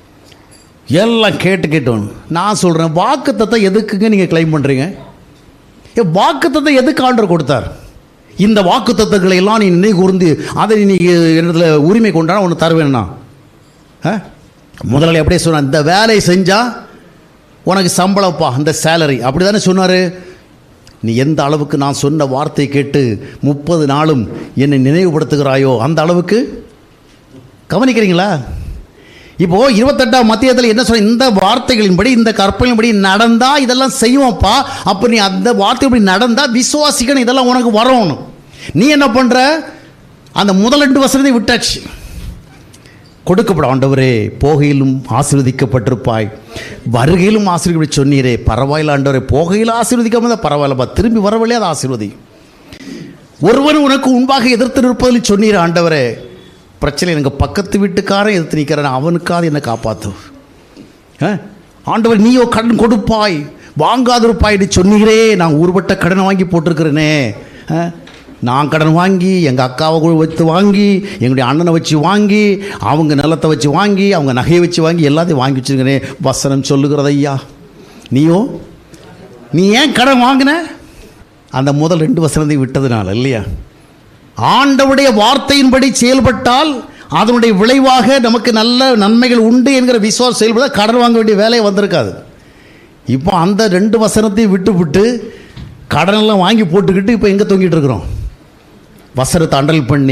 எல்லாம் கேட்டு கேட்டோம் நான் சொல்கிறேன் வாக்குத்தத்தை எதுக்குங்க நீங்கள் கிளைம் பண்ணுறீங்க ஏ வாக்குத்தத்தை எதுக்கு ஆண்டவர் கொடுத்தார் இந்த வாக்குத்தத்தங்களை எல்லாம் நீ நினைவு கூர்ந்து அதை நீ இடத்துல உரிமை கொண்டாட ஒன்று தருவேன்னா ஆ? முதலாளி அப்படியே சொன்னார் இந்த வேலையை செஞ்சால் உனக்கு சம்பளம்ப்பா இந்த சேலரி அப்படி தானே சொன்னார் நீ எந்த அளவுக்கு நான் சொன்ன வார்த்தை கேட்டு முப்பது நாளும் என்னை நினைவுபடுத்துகிறாயோ அந்த அளவுக்கு கவனிக்கிறீங்களா இப்போ இருபத்தெட்டாம் மத்தியத்தில் என்ன சொல்ற இந்த வார்த்தைகளின்படி இந்த கற்பனையின்படி நடந்தா இதெல்லாம் செய்வோம்ப்பா அப்போ நீ அந்த வார்த்தைப்படி நடந்தா விசுவாசிக்கணும் இதெல்லாம் உனக்கு வரணும் நீ என்ன பண்ற அந்த முதல் ரெண்டு வசனத்தை விட்டாச்சு கொடுக்கப்படும் ஆண்டவரே போகையிலும் ஆசீர்வதிக்கப்பட்டிருப்பாய் வருகையிலும் ஆசீர்வதி சொன்னீரே பரவாயில்ல ஆண்டவரே போகையில் ஆசீர்வதிக்காம தான் பரவாயில்லப்பா திரும்பி வரவில்லை அது ஆசீர்வதி ஒருவன் உனக்கு முன்பாக எதிர்த்து நிற்பதில் சொன்னீர் ஆண்டவரே பிரச்சனை எனக்கு பக்கத்து வீட்டுக்காரன் எதிர்த்து நிற்கிறான் அவனுக்காக என்னை காப்பாற்று ஆ? ஆண்டவர் நீயோ கடன் கொடுப்பாய் வாங்காதிருப்பாய்னு சொன்னீரே நான் ஊர்பட்ட கடனை வாங்கி போட்டிருக்கிறேனே ஆ? நான் கடன் வாங்கி எங்கள் அக்காவை கூட வச்சு வாங்கி எங்களுடைய அண்ணனை வச்சு வாங்கி அவங்க நிலத்தை வச்சு வாங்கி அவங்க நகையை வச்சு வாங்கி எல்லாத்தையும் வாங்கி வச்சுருக்கிறேன் வசனம் சொல்லுகிறது ஐயா நீயோ நீ ஏன் கடன் வாங்கின அந்த முதல் ரெண்டு வசனத்தை விட்டதுனால இல்லையா ஆண்டவுடைய வார்த்தையின்படி செயல்பட்டால் அதனுடைய விளைவாக நமக்கு நல்ல நன்மைகள் உண்டு என்கிற விசுவாசம் செயல்பட கடன் வாங்க வேண்டிய வேலையை வந்திருக்காது இப்போ அந்த ரெண்டு வசனத்தையும் விட்டு விட்டு கடனெல்லாம் வாங்கி போட்டுக்கிட்டு இப்போ எங்கே தொங்கிட்டு இருக்கிறோம் வசனத்தை அண்டல் பண்ணி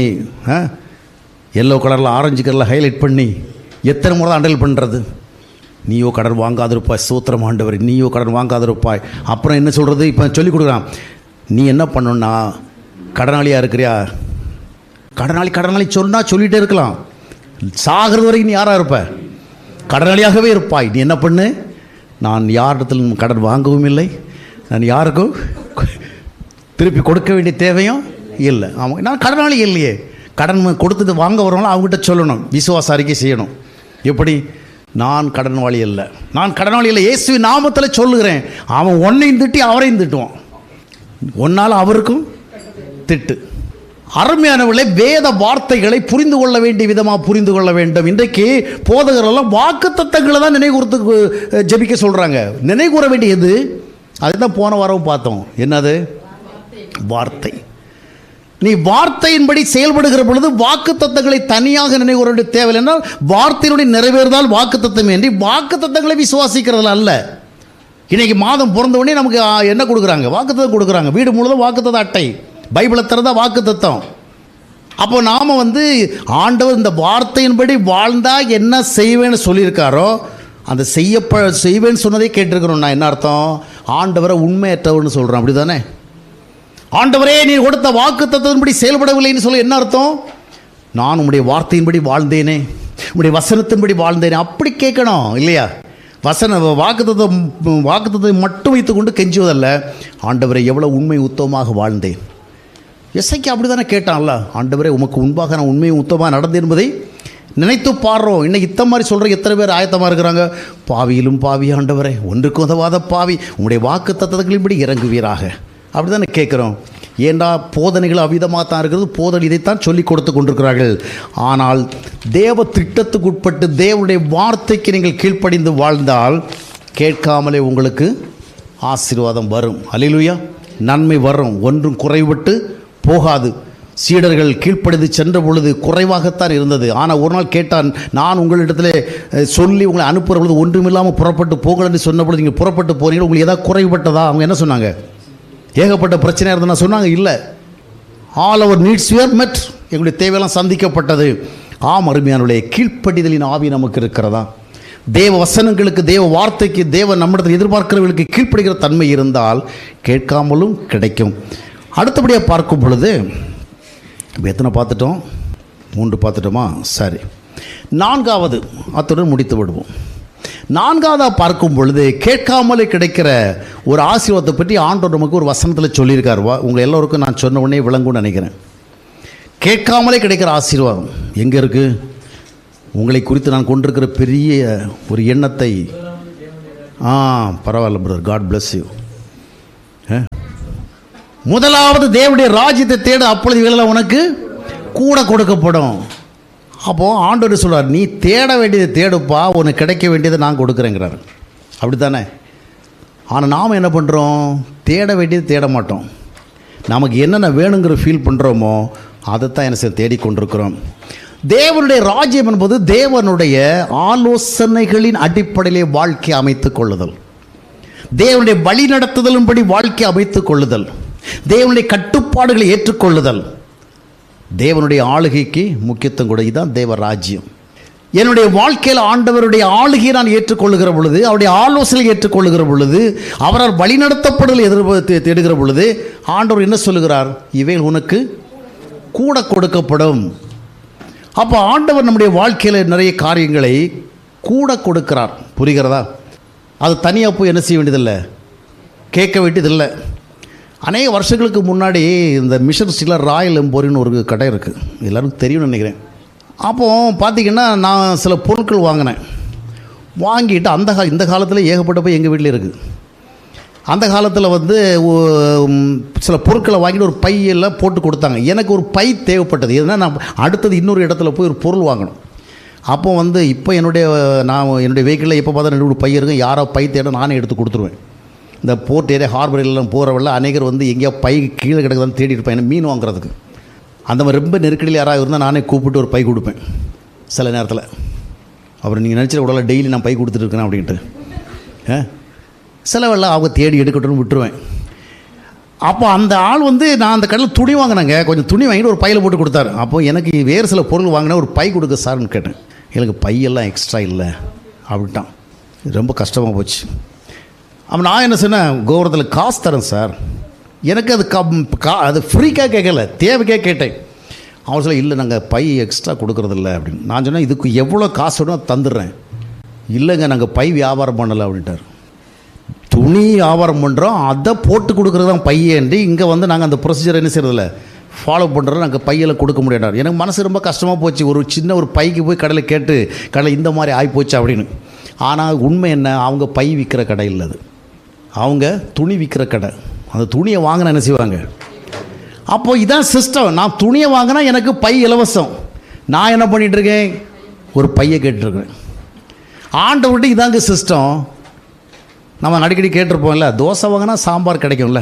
எல்லோ கலரில் ஆரஞ்சு கலரில் ஹைலைட் பண்ணி எத்தனை முறை தான் அண்டல் பண்ணுறது நீயோ கடன் வாங்காதிருப்பாய் சூத்திரம் ஆண்டவர் நீயோ கடன் வாங்காதிருப்பாய் அப்புறம் என்ன சொல்கிறது இப்போ சொல்லிக் கொடுக்குறான் நீ என்ன பண்ணணும்னா கடனாளியாக இருக்கிறியா கடனாளி கடனாளி சொன்னால் சொல்லிகிட்டே இருக்கலாம் சாகிறது வரைக்கும் நீ யாராக இருப்ப கடனாளியாகவே இருப்பாய் நீ என்ன பண்ணு நான் யாரிடத்திலும் கடன் வாங்கவும் இல்லை நான் யாருக்கும் திருப்பி கொடுக்க வேண்டிய தேவையும் இல்லை ஆமாம் நான் கடனாளி இல்லையே கடன் கொடுத்துட்டு வாங்க வரவங்களும் அவங்ககிட்ட சொல்லணும் விசுவாச அறிக்கை செய்யணும் எப்படி நான் கடனாளி இல்லை நான் கடனாளி இல்லை இயேசுவின் நாமத்தில் சொல்லுகிறேன் அவன் ஒன்னையும் திட்டி அவரையும் திட்டுவான் ஒன்னால் அவருக்கும் திட்டு அருமையானவர்களே வேத வார்த்தைகளை புரிந்து கொள்ள வேண்டிய விதமாக புரிந்து கொள்ள வேண்டும் இன்றைக்கு போதகரெல்லாம் வாக்கு தத்தங்களை தான் நினைவுகூர்த்து ஜெபிக்க சொல்கிறாங்க நினைவுகூர வேண்டியது அதுதான் போன வாரம் பார்த்தோம் என்னது வார்த்தை நீ வார்த்தையின்படி செயல்படுகிற பொழுது வாக்கு தத்தங்களை தனியாக நினைவுகூர வேண்டிய தேவையில்லை என்றால் வார்த்தையினுடைய நிறைவேறுதால் வாக்கு தத்தம் என்று வாக்கு தத்தங்களை விசுவாசிக்கிறதுல அல்ல இன்னைக்கு மாதம் பிறந்த உடனே நமக்கு ஆ, என்ன கொடுக்குறாங்க வாக்குத்தத்தம் கொடுக்குறாங்க வீடு முழுதும் வாக்குத்தத்த அட்டை பைபிளை திறந்தா வாக்குத்தத்தம் அப்போ நாம் வந்து ஆண்டவர் இந்த வார்த்தையின்படி வாழ்ந்தா என்ன செய்வேன்னு சொல்லியிருக்காரோ அந்த செய்யப்ப செய்வேன்னு சொன்னதே கேட்டிருக்கிறோம் நான் என்ன அர்த்தம் ஆண்டவரை உண்மையற்றவர்னு சொல்கிறேன் அப்படி தானே ஆண்டவரே நீ கொடுத்த வாக்கு தத்துவத்தின்படி செயல்படவில்லைன்னு சொல்ல என்ன அர்த்தம் நான் உம்முடைய வார்த்தையின்படி வாழ்ந்தேனே உம்முடைய வசனத்தின்படி வாழ்ந்தேனே அப்படி கேட்கணும் இல்லையா வசன வாக்குத்தத்தம் வாக்குத்தத்தை மட்டும் வைத்துக்கொண்டு கெஞ்சுவதல்ல ஆண்டவரை எவ்வளோ உண்மை உத்தமமாக வாழ்ந்தேன் எஸ்ஐக்கு அப்படி தானே கேட்டான்ல ஆண்டவரே உமக்கு முன்பாக நான் உண்மையும் உத்தமாக நடந்தேன் என்பதை நினைத்து பாடுறோம் இன்னைக்கு இத்த மாதிரி சொல்கிற எத்தனை பேர் ஆயத்தமாக இருக்கிறாங்க பாவியிலும் பாவி ஆண்டவரே ஒன்றுக்கு உதவாத பாவி உங்களுடைய வாக்கு தத்தங்களின்படி இறங்குவீராக அப்படி தானே கேட்குறோம் ஏண்டா போதனைகள் அவ்விதமாக தான் இருக்கிறது போதனை இதைத்தான் சொல்லி கொடுத்து கொண்டிருக்கிறார்கள் ஆனால் தேவ திட்டத்துக்கு உட்பட்டு தேவனுடைய வார்த்தைக்கு நீங்கள் கீழ்ப்படிந்து வாழ்ந்தால் கேட்காமலே உங்களுக்கு ஆசீர்வாதம் வரும் அல்லேலூயா நன்மை வரும் ஒன்றும் குறைவிட்டு போகாது சீடர்கள் கீழ்ப்படிந்து சென்ற பொழுது குறைவாகத்தான் இருந்தது ஆனால் ஒரு நாள் கேட்டான் நான் உங்களிடத்தில் அஹ், சொல்லி உங்களை அனுப்புகிற பொழுது ஒன்றுமில்லாமல் புறப்பட்டு போங்கள் என்று சொன்ன பொழுது நீங்கள் புறப்பட்டு போனீங்க உங்களுக்கு ஏதாவது குறைபட்டதா அவங்க என்ன சொன்னாங்க ஏகப்பட்ட பிரச்சனையாக இருந்ததுன்னா சொன்னாங்க இல்லை ஆல் அவர் நீட்ஸ் யுவர் மெட் எங்களுடைய தேவையெல்லாம் சந்திக்கப்பட்டது ஆம் அருமையானுடைய கீழ்ப்படிதலின் ஆவி நமக்கு இருக்கிறதா தேவ வசனங்களுக்கு தேவ வார்த்தைக்கு தேவ நம்மிடத்தில் எதிர்பார்க்கிறவர்களுக்கு கீழ்ப்படுகிற தன்மை இருந்தால் கேட்காமலும் கிடைக்கும் அடுத்தபடியாக பார்க்கும் பொழுது இப்போ எத்தனை பார்த்துட்டோம் மூன்று பார்த்துட்டோமா சரி நான்காவது அத்துடன் முடித்து விடுவோம் நான்காவதாக பார்க்கும் பொழுது கேட்காமலே கிடைக்கிற ஒரு ஆசீர்வாதத்தை பற்றி ஆண்டவர் நமக்கு ஒரு வசனத்தில் சொல்லியிருக்கார் வா உங்கள் எல்லோருக்கும் நான் சொன்ன உடனே விளங்கும்னு நினைக்கிறேன் கேட்காமலே கிடைக்கிற ஆசீர்வாதம் எங்கே இருக்குது உங்களை குறித்து நான் கொண்டிருக்கிற பெரிய ஒரு எண்ணத்தை ஆ பரவாயில்ல பிரதர் காட் bless யூ முதலாவது தேவனுடைய ராஜ்யத்தை தேடு அப்பொழுது இவைகளெல்லாம் உனக்கு கூட கொடுக்கப்படும் அப்போது ஆண்டவர் சொல்றார் நீ தேட வேண்டியதை தேடுப்பா உனக்கு கிடைக்க வேண்டியதை நான் கொடுக்குறேங்கிறார் அப்படி தானே ஆனால் நாம் என்ன பண்ணுறோம் தேட வேண்டியது தேட மாட்டோம் நமக்கு என்னென்ன வேணுங்கிற ஃபீல் பண்ணுறோமோ அதைத்தான் என்ன செய்ய தேடிக்கொண்டிருக்கிறோம் தேவனுடைய ராஜ்யம் என்பது தேவனுடைய ஆலோசனைகளின் அடிப்படையிலே வாழ்க்கை அமைத்துக் கொள்ளுதல் தேவனுடைய வழி நடத்துதலின்படி வாழ்க்கை அமைத்துக் கொள்ளுதல் தேவனுடைய கட்டுப்பாடுகளை ஏற்றுக்கொள்ளுதல் தேவனுடைய ஆளுகைக்கு முக்கியத்துவம் கூட இதுதான் தேவ ராஜ்யம் என்னுடைய வாழ்க்கையில் ஆண்டவருடைய ஆளுகையை நான் ஏற்றுக்கொள்ளுகிற பொழுது அவருடைய ஆலோசனை ஏற்றுக்கொள்ளுகிற பொழுது அவரால் வழிநடத்தப்படுதல் எதிர்பார்த்து தேடுகிற பொழுது ஆண்டவர் என்ன சொல்லுகிறார் இவைகள் உனக்கு கூட கொடுக்கப்படும் அப்போ ஆண்டவர் நம்முடைய வாழ்க்கையில் நிறைய காரியங்களை கூட கொடுக்கிறார் புரிகிறதா அது தனியாக போய் என்ன செய்ய வேண்டியதில்லை கேட்க வேண்டியதில்லை அநேக வருஷங்களுக்கு முன்னாடி இந்த மிஷன் ஸ்டீலர் ராயல் எம்போரின்னு ஒரு கடை இருக்குது எல்லாருக்கும் தெரியும்னு நினைக்கிறேன் அப்போது பார்த்தீங்கன்னா நான் சில பொருட்கள் வாங்கினேன் வாங்கிட்டு அந்த கா இந்த காலத்தில் ஏகப்பட்ட போய் எங்கள் வீட்டில் இருக்குது அந்த காலத்தில் வந்து ஒ- ம், சில பொருட்களை வாங்கிட்டு ஒரு பையெல்லாம் போட்டு கொடுத்தாங்க எனக்கு ஒரு பை தேவைப்பட்டது எதுனா நான் அடுத்தது இன்னொரு இடத்துல போய் ஒரு பொருள் வாங்கணும் அப்போ வந்து இப்போ என்னுடைய நான் என்னுடைய வெஹிக்கிளில் எப்போ பார்த்தா ரெண்டு மூணு பை இருக்கும் யாரோ பை தேட நானே எடுத்து கொடுத்துருவேன் இந்த போர்ட் ஏரியா ஹார்பர் எல்லாம் போகிறவள்ள அநேகர் வந்து எங்கேயோ பை கீழே கிடக்குதான்னு தேடிட்டு இருப்பேன் எனக்கு மீன் வாங்குறதுக்கு அந்த மாதிரி ரொம்ப நெருக்கடியில் யாராவது இருந்தால் நானே கூப்பிட்டு ஒரு பை கொடுப்பேன் சில நேரத்தில் அப்புறம் நீங்கள் நினச்சிட உடல டெய்லி நான் பை கொடுத்துட்டு இருக்கேன் அப்படின்ட்டு ஆ சிலவெல்லாம் அவங்க தேடி எடுக்கட்டும்னு விட்டுருவேன் அப்போ அந்த ஆள் வந்து நான் அந்த கடையில் துணி வாங்கினேங்க கொஞ்சம் துணி வாங்கிட்டு ஒரு பையில் போட்டு கொடுத்தாரு அப்போ எனக்கு வேறு சில பொருள் வாங்கினா ஒரு பை கொடுக்க சார்னு கேட்டேன் எனக்கு பையெல்லாம் எக்ஸ்ட்ரா இல்லை அப்படின்ட்டான் ரொம்ப கஷ்டமாக போச்சு அப்போ நான் என்ன சொன்னேன் கோபுரத்தில் காசு தரேன் சார் எனக்கு அது கம் கா அது ஃப்ரீக்காக கேட்கல தேவைக்கே கேட்டேன் அவர் சொல்ல இல்லை நாங்கள் பை எக்ஸ்ட்ரா கொடுக்குறதில்ல அப்படின்னு நான் சொன்னேன் இதுக்கு எவ்வளோ காசு வேணும் அதை தந்துடுறேன் இல்லைங்க நாங்கள் பை வியாபாரம் பண்ணலை அப்படின்ட்டார் துணி வியாபாரம் பண்ணுறோம் அதை போட்டு கொடுக்குறது தான் பையன்ட்டு இங்கே வந்து நாங்கள் அந்த ப்ரொசீஜர் என்ன செய்யறதில்ல ஃபாலோ பண்ணுறோம் நாங்கள் பையில் கொடுக்க முடியாட்டார் எனக்கு மனசு ரொம்ப கஷ்டமாக போச்சு ஒரு சின்ன ஒரு பைக்கு போய் கடையில் கேட்டு கடையில் இந்த மாதிரி ஆகி போச்சு அப்படின்னு ஆனால் உண்மை என்ன அவங்க பை விற்கிற கடை இல்லை அது அவங்க துணி விற்கிற கடை அந்த துணியை வாங்கினா என்ன செய்வாங்க அப்போ இதான் சிஸ்டம் நான் துணியை வாங்கினா எனக்கு பை இலவசம் நான் என்ன பண்ணிட்டு இருக்கேன் ஒரு பையை கேட்டுருக்கேன் ஆண்டவர்கிட்ட இதாங்க சிஸ்டம் நம்ம அடிக்கடி கேட்டிருப்போம்ல தோசை வாங்கினா சாம்பார் கிடைக்கும்ல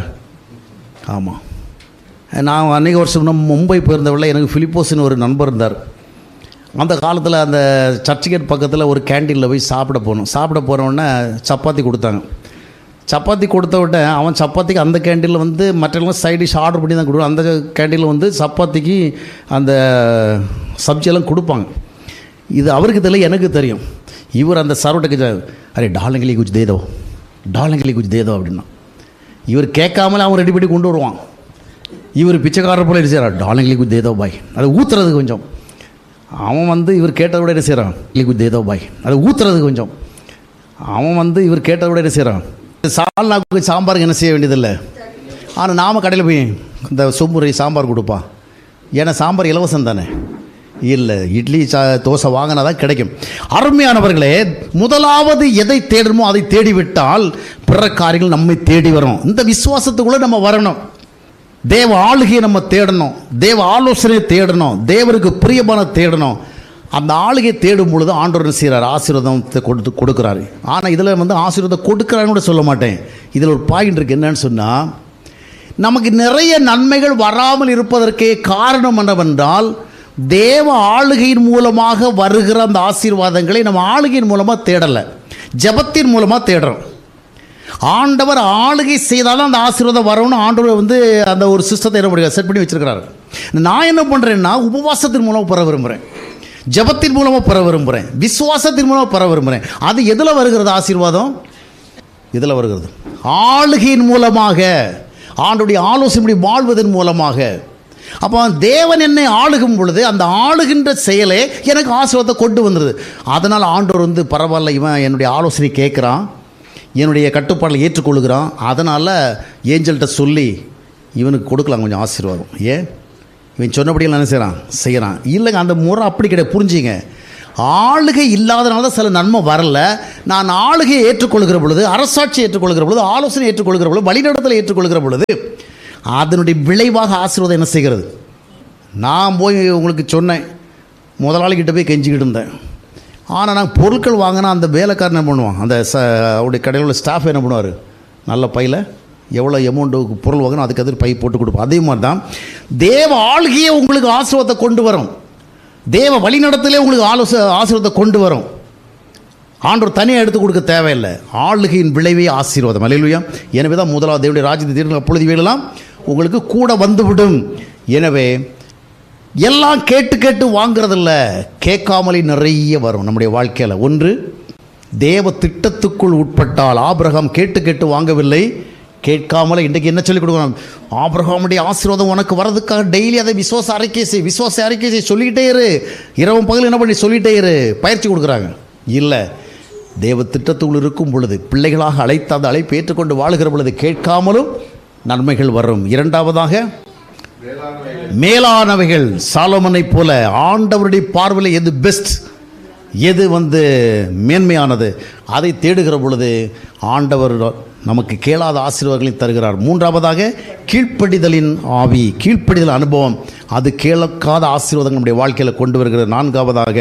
ஆமாம் நான் அன்றைக்கு வருஷம் முன்ன மும்பை போயிருந்தவள்ள எனக்கு பிலிப்போஸ்னு ஒரு நண்பர் இருந்தார் அந்த காலத்தில் அந்த சர்ச் கேட் பக்கத்தில் ஒரு கேண்டீனில் போய் சாப்பிட போகணும் சாப்பிட போகிறவொடனே சப்பாத்தி கொடுத்தாங்க சப்பாத்தி கொடுத்த உடனே அவன் சப்பாத்திக்கு அந்த கேண்டீனில் வந்து மற்றவங்க சைட் டிஷ் ஆர்டர் பண்ணி தான் கொடுப்பாங்க அந்த கேண்டீனில் வந்து சப்பாத்திக்கு அந்த சப்ஜியெல்லாம் கொடுப்பாங்க இது அவருக்கு தெரியல எனக்கு தெரியும் இவர் அந்த சர்வட்டுக்கு அரே டாலங்கிலி குச் தேதோ டாலங்கிலி குச் தேதோ அப்படின்னா இவர் கேட்காமல அவன் ரெடி பண்ணி கொண்டு வருவான் இவர் பிச்சைக்காரர் போல என்ன செய்கிறார் டாலங்கிலி குச் தேதோ பாய் அதை ஊற்றுறது கொஞ்சம் அவன் வந்து இவர் கேட்டதை விட என்ன செய்கிறான் இலி குச் தேதோ பாய் அதை ஊற்றுறது கொஞ்சம் அவன் வந்து இவர் கேட்டதை விட என்ன செய்கிறான் சால்னாக்கு சாம்பாருக்கு என்ன செய்ய வேண்டியதில்லை ஆனால் நாம கடையில் போய் இந்த சொம்புரை சாம்பார் கொடுப்பா ஏன்னா சாம்பார் இலவசம் தானே இல்லை இட்லி சா தோசை வாங்கினா தான் கிடைக்கும் அருமையானவர்களே முதலாவது எதை தேடணுமோ அதை தேடிவிட்டால் பிற காரியங்கள் நம்மை தேடி வரும் இந்த விசுவாசத்துக்குள்ளே நம்ம வரணும் தேவ ஆளுகையை நம்ம தேடணும் தேவ ஆலோசனையை தேடணும் தேவருக்கு பிரியமான தேடணும் அந்த ஆளுகையை தேடும் பொழுது ஆண்டவர் என்ன செய்கிறார் ஆசீர்வாதத்தை கொடுத்து கொடுக்குறாரு ஆனால் இதில் வந்து ஆசீர்வாதம் கொடுக்குறான்னு கூட சொல்ல மாட்டேன் இதில் ஒரு பாயிண்ட் இருக்குது என்னன்னு சொன்னால் நமக்கு நிறைய நன்மைகள் வராமல் இருப்பதற்கே காரணம் என்னவென்றால் தேவ ஆளுகையின் மூலமாக வருகிற அந்த ஆசீர்வாதங்களை நம்ம ஆளுகையின் மூலமாக தேடலை ஜெபத்தின் மூலமாக தேடுறோம் ஆண்டவர் ஆளுகை செய்தாலும் அந்த ஆசீர்வாதம் வரணும்னு ஆண்டவர் வந்து அந்த ஒரு சிஸ்டத்தை என்ன பண்ணி செட் பண்ணி வச்சிருக்கிறாரு நான் என்ன பண்ணுறேன்னா உபவாசத்தின் மூலமாக பெற விரும்புகிறேன் ஜெபத்தின் மூலமாக பெற விரும்புகிறேன் விசுவாசத்தின் மூலமாக பெற விரும்புகிறேன் அது எதில் வருகிறது ஆசீர்வாதம் இதில் வருகிறது ஆளுகையின் மூலமாக ஆண்டுடைய ஆலோசனைப்படி வாழ்வதன் மூலமாக அப்போ தேவன் என்னை ஆளுகும் பொழுது அந்த ஆளுகின்ற செயலே எனக்கு ஆசீர்வாதத்தை கொண்டு வந்துடுது அதனால் ஆண்டவர் வந்து பரவாயில்ல இவன் என்னுடைய ஆலோசனை கேட்குறான் என்னுடைய கட்டுப்பாட்டில் ஏற்றுக்கொள்கிறான் அதனால் ஏஞ்சல்கிட்ட சொல்லி இவனுக்கு கொடுக்கலாம் கொஞ்சம் ஆசீர்வாதம் ஏன் இவன் சொன்னபடியெல்லாம் என்ன செய்கிறான் செய்கிறான் இல்லைங்க அந்த முறை அப்படி கிடையாது புரிஞ்சுங்க ஆளுகை இல்லாதனால தான் சில நன்மை வரல நான் ஆளுகையை ஏற்றுக்கொள்கிற பொழுது அரசாட்சி ஏற்றுக்கொள்கிற பொழுது ஆலோசனை ஏற்றுக்கொள்கிற பொழுது வழிநடத்தலை ஏற்றுக்கொள்கிற பொழுது அதனுடைய விளைவாக ஆசீர்வாதம் என்ன செய்கிறது நான் போய் உங்களுக்கு சொன்னேன் முதலாளிகிட்ட போய் கெஞ்சிக்கிட்டு இருந்தேன் ஆனால் நான் பொருட்கள் வாங்கினா அந்த வேலைக்காரன் என்ன பண்ணுவான் அந்த ச அவருடைய கடையில் உள்ள ஸ்டாஃப் என்ன பண்ணுவார் நல்ல பையில் எவ்வளோ அமௌண்ட்டு பொருள் வாங்கணும் அதுக்கு எதிர் பை போட்டு கொடுப்போம் அதே மாதிரி தான் தேவ ஆளுகையே உங்களுக்கு ஆசீர்வாதத்தை கொண்டு வரும் தேவ வழிநடத்திலே உங்களுக்கு ஆலோச ஆசீர்வாதத்தை கொண்டு வரும் ஆண்டவர் தனியாக எடுத்து கொடுக்க தேவையில்லை ஆளுகையின் விளைவே ஆசீர்வாதம் அலையிலுயா எனவே தான் முதலாவது தேவனுடைய ராஜ்யத்தை தீர்வு அப்பொழுது வேலாம் உங்களுக்கு கூட வந்துவிடும் எனவே எல்லாம் கேட்டு கேட்டு வாங்குறதில்ல கேட்காமலே நிறைய வரும் நம்முடைய வாழ்க்கையில் ஒன்று தேவ திட்டத்துக்குள் உட்பட்டால் ஆபிரகாம் கேட்டு கேட்டு வாங்கவில்லை கேட்காமலே இன்றைக்கு என்ன சொல்லிக் கொடுக்கணும் ஆபிரகாமுடைய ஆசீர்வாதம் உனக்கு வரதுக்காக டெய்லி அதை விசுவாச அறிக்கை செய் விசுவாச அறிக்கை செய் சொல்லிக்கிட்டே இரு இரவும் பகல் என்ன பண்ணி சொல்லிகிட்டே இரு பயிற்சி கொடுக்குறாங்க இல்லை தேவ திட்டத்துக்குள் இருக்கும் பொழுது பிள்ளைகளாக அழைத்த அந்த அழைப்பு ஏற்றுக்கொண்டு வாழுகிற பொழுது கேட்காமலும் நன்மைகள் வரும் இரண்டாவதாக மேலானவைகள் சாலமனைப் போல ஆண்டவருடைய பார்வையில் எது பெஸ்ட் எது வந்து மேன்மையானது அதை தேடுகிற பொழுது ஆண்டவர் நமக்கு கேளாத ஆசீர்வாதங்களை தருகிறார் மூன்றாவதாக கீழ்ப்படிதலின் ஆவி கீழ்ப்படிதல் அனுபவம் அது கேட்காத ஆசீர்வாதங்கள் நம்முடைய வாழ்க்கையில் கொண்டு வருகிறது நான்காவதாக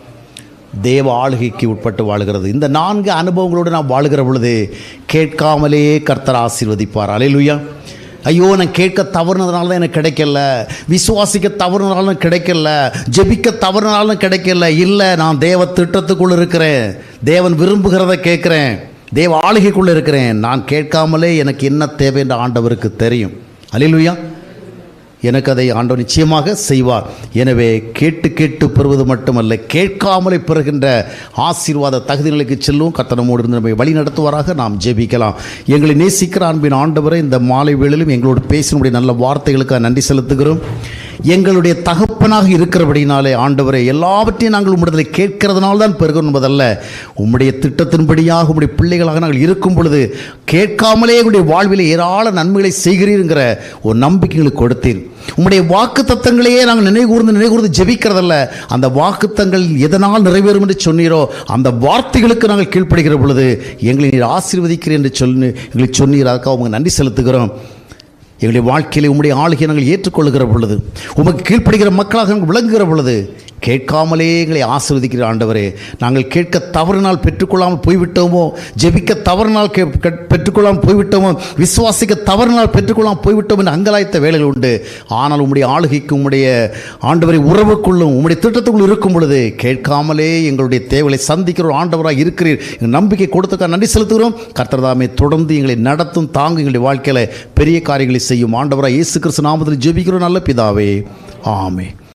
தேவ ஆளுகைக்கு உட்பட்டு வாழுகிறது இந்த நான்கு அனுபவங்களோடு நாம் வாழுகிற பொழுது கேட்காமலே கர்த்தர் ஆசீர்வதிப்பார் அலையிலுயா ஐயோ நான் கேட்க தவறுனதுனால தான் எனக்கு கிடைக்கல விசுவாசிக்க தவறுனாலும் கிடைக்கல ஜெபிக்க தவறுனாலும் கிடைக்கல இல்லை நான் தேவ திட்டத்துக்குள் இருக்கிறேன் தேவன் விரும்புகிறத கேட்குறேன் தேவ ஆளுகைக்குள்ளே இருக்கிறேன் நான் கேட்காமலே எனக்கு என்ன தேவை என்று ஆண்டவருக்கு தெரியும் அலிலுயா எனக்கு அதை ஆண்டவர் நிச்சயமாக செய்வார் எனவே கேட்டு கேட்டு பெறுவது மட்டுமல்ல கேட்காமலே பெறுகின்ற ஆசீர்வாத தகுதி நிலைக்கு செல்லும் கத்தனமோடு இருந்து நம்மை வழி நடத்துவாராக நாம் ஜெபிக்கலாம் எங்களை நேசிக்கிற அன்பின் ஆண்டவரை இந்த மாலை வேளையிலும் எங்களோடு பேசினுடைய நல்ல வார்த்தைகளுக்காக நன்றி செலுத்துகிறோம் எங்களுடைய தகப்பனாக இருக்கிறபடினாலே ஆண்டவரை எல்லாவற்றையும் நாங்கள் உம்மிடத்தில் கேட்கிறதுனால தான் பெறுகிறோம் என்பதல்ல உம்முடைய திட்டத்தின்படியாக உம்முடைய பிள்ளைகளாக நாங்கள் இருக்கும் பொழுது கேட்காமலே எங்களுடைய வாழ்வில் ஏராள நன்மைகளை செய்கிறீருங்கிற ஒரு நம்பிக்கைகளுக்கு கொடுத்தீர் உம்முடைய வாக்கு தத்தங்களையே நாங்கள் நினைகூர்ந்து நினைகூர்ந்து ஜெபிக்கிறதல்ல அந்த வாக்குத்தங்கள் எதனால் நிறைவேறும் என்று சொன்னீரோ அந்த வார்த்தைகளுக்கு நாங்கள் கீழ்ப்படுகிற பொழுது எங்களை நீர் ஆசீர்வதிக்கிறேன் என்று சொல்லி எங்களை சொன்னீர் அதுக்காக உங்களுக்கு நன்றி செலுத்துகிறோம் எங்களுடைய வாழ்க்கையிலே உம்முடைய ஆளுகை நாங்கள் ஏற்றுக்கொள்கிற பொழுது உமக்கு கீழ்ப்படுகிற மக்களாக நாங்கள் விளங்குகிற பொழுது கேட்காமலே எங்களை ஆசீர்வதிக்கிற ஆண்டவரே நாங்கள் கேட்க தவறினால் பெற்றுக்கொள்ளாமல் போய்விட்டோமோ ஜெபிக்க தவறினால் கே கெ- பெற்றுக்கொள்ளாமல் போய்விட்டோமோ விசுவாசிக்க தவறினால் பெற்றுக்கொள்ளாமல் போய்விட்டோம் என்று அங்கலாய்த்த வேலைகள் உண்டு ஆனால் உம்முடைய ஆளுகைக்கு உம்முடைய ஆண்டவரை உறவுக்குள்ளும் உம்முடைய திட்டத்துக்குள் இருக்கும் பொழுது கேட்காமலே எங்களுடைய தேவைகளை சந்திக்கிற ஒரு ஆண்டவராக இருக்கிறீர் எங்கள் நம்பிக்கை கொடுத்தக்க நன்றி செலுத்துகிறோம் கர்த்தர்தாமே தொடர்ந்து எங்களை நடத்தும் தாங்க எங்களுடைய வாழ்க்கையில் பெரிய காரியங்களை செய்யும் ஆண்டவராக இயேசு கிறிஸ்து நாமத்தில் ஜெபிக்கிறோம் நல்ல பிதாவே ஆமே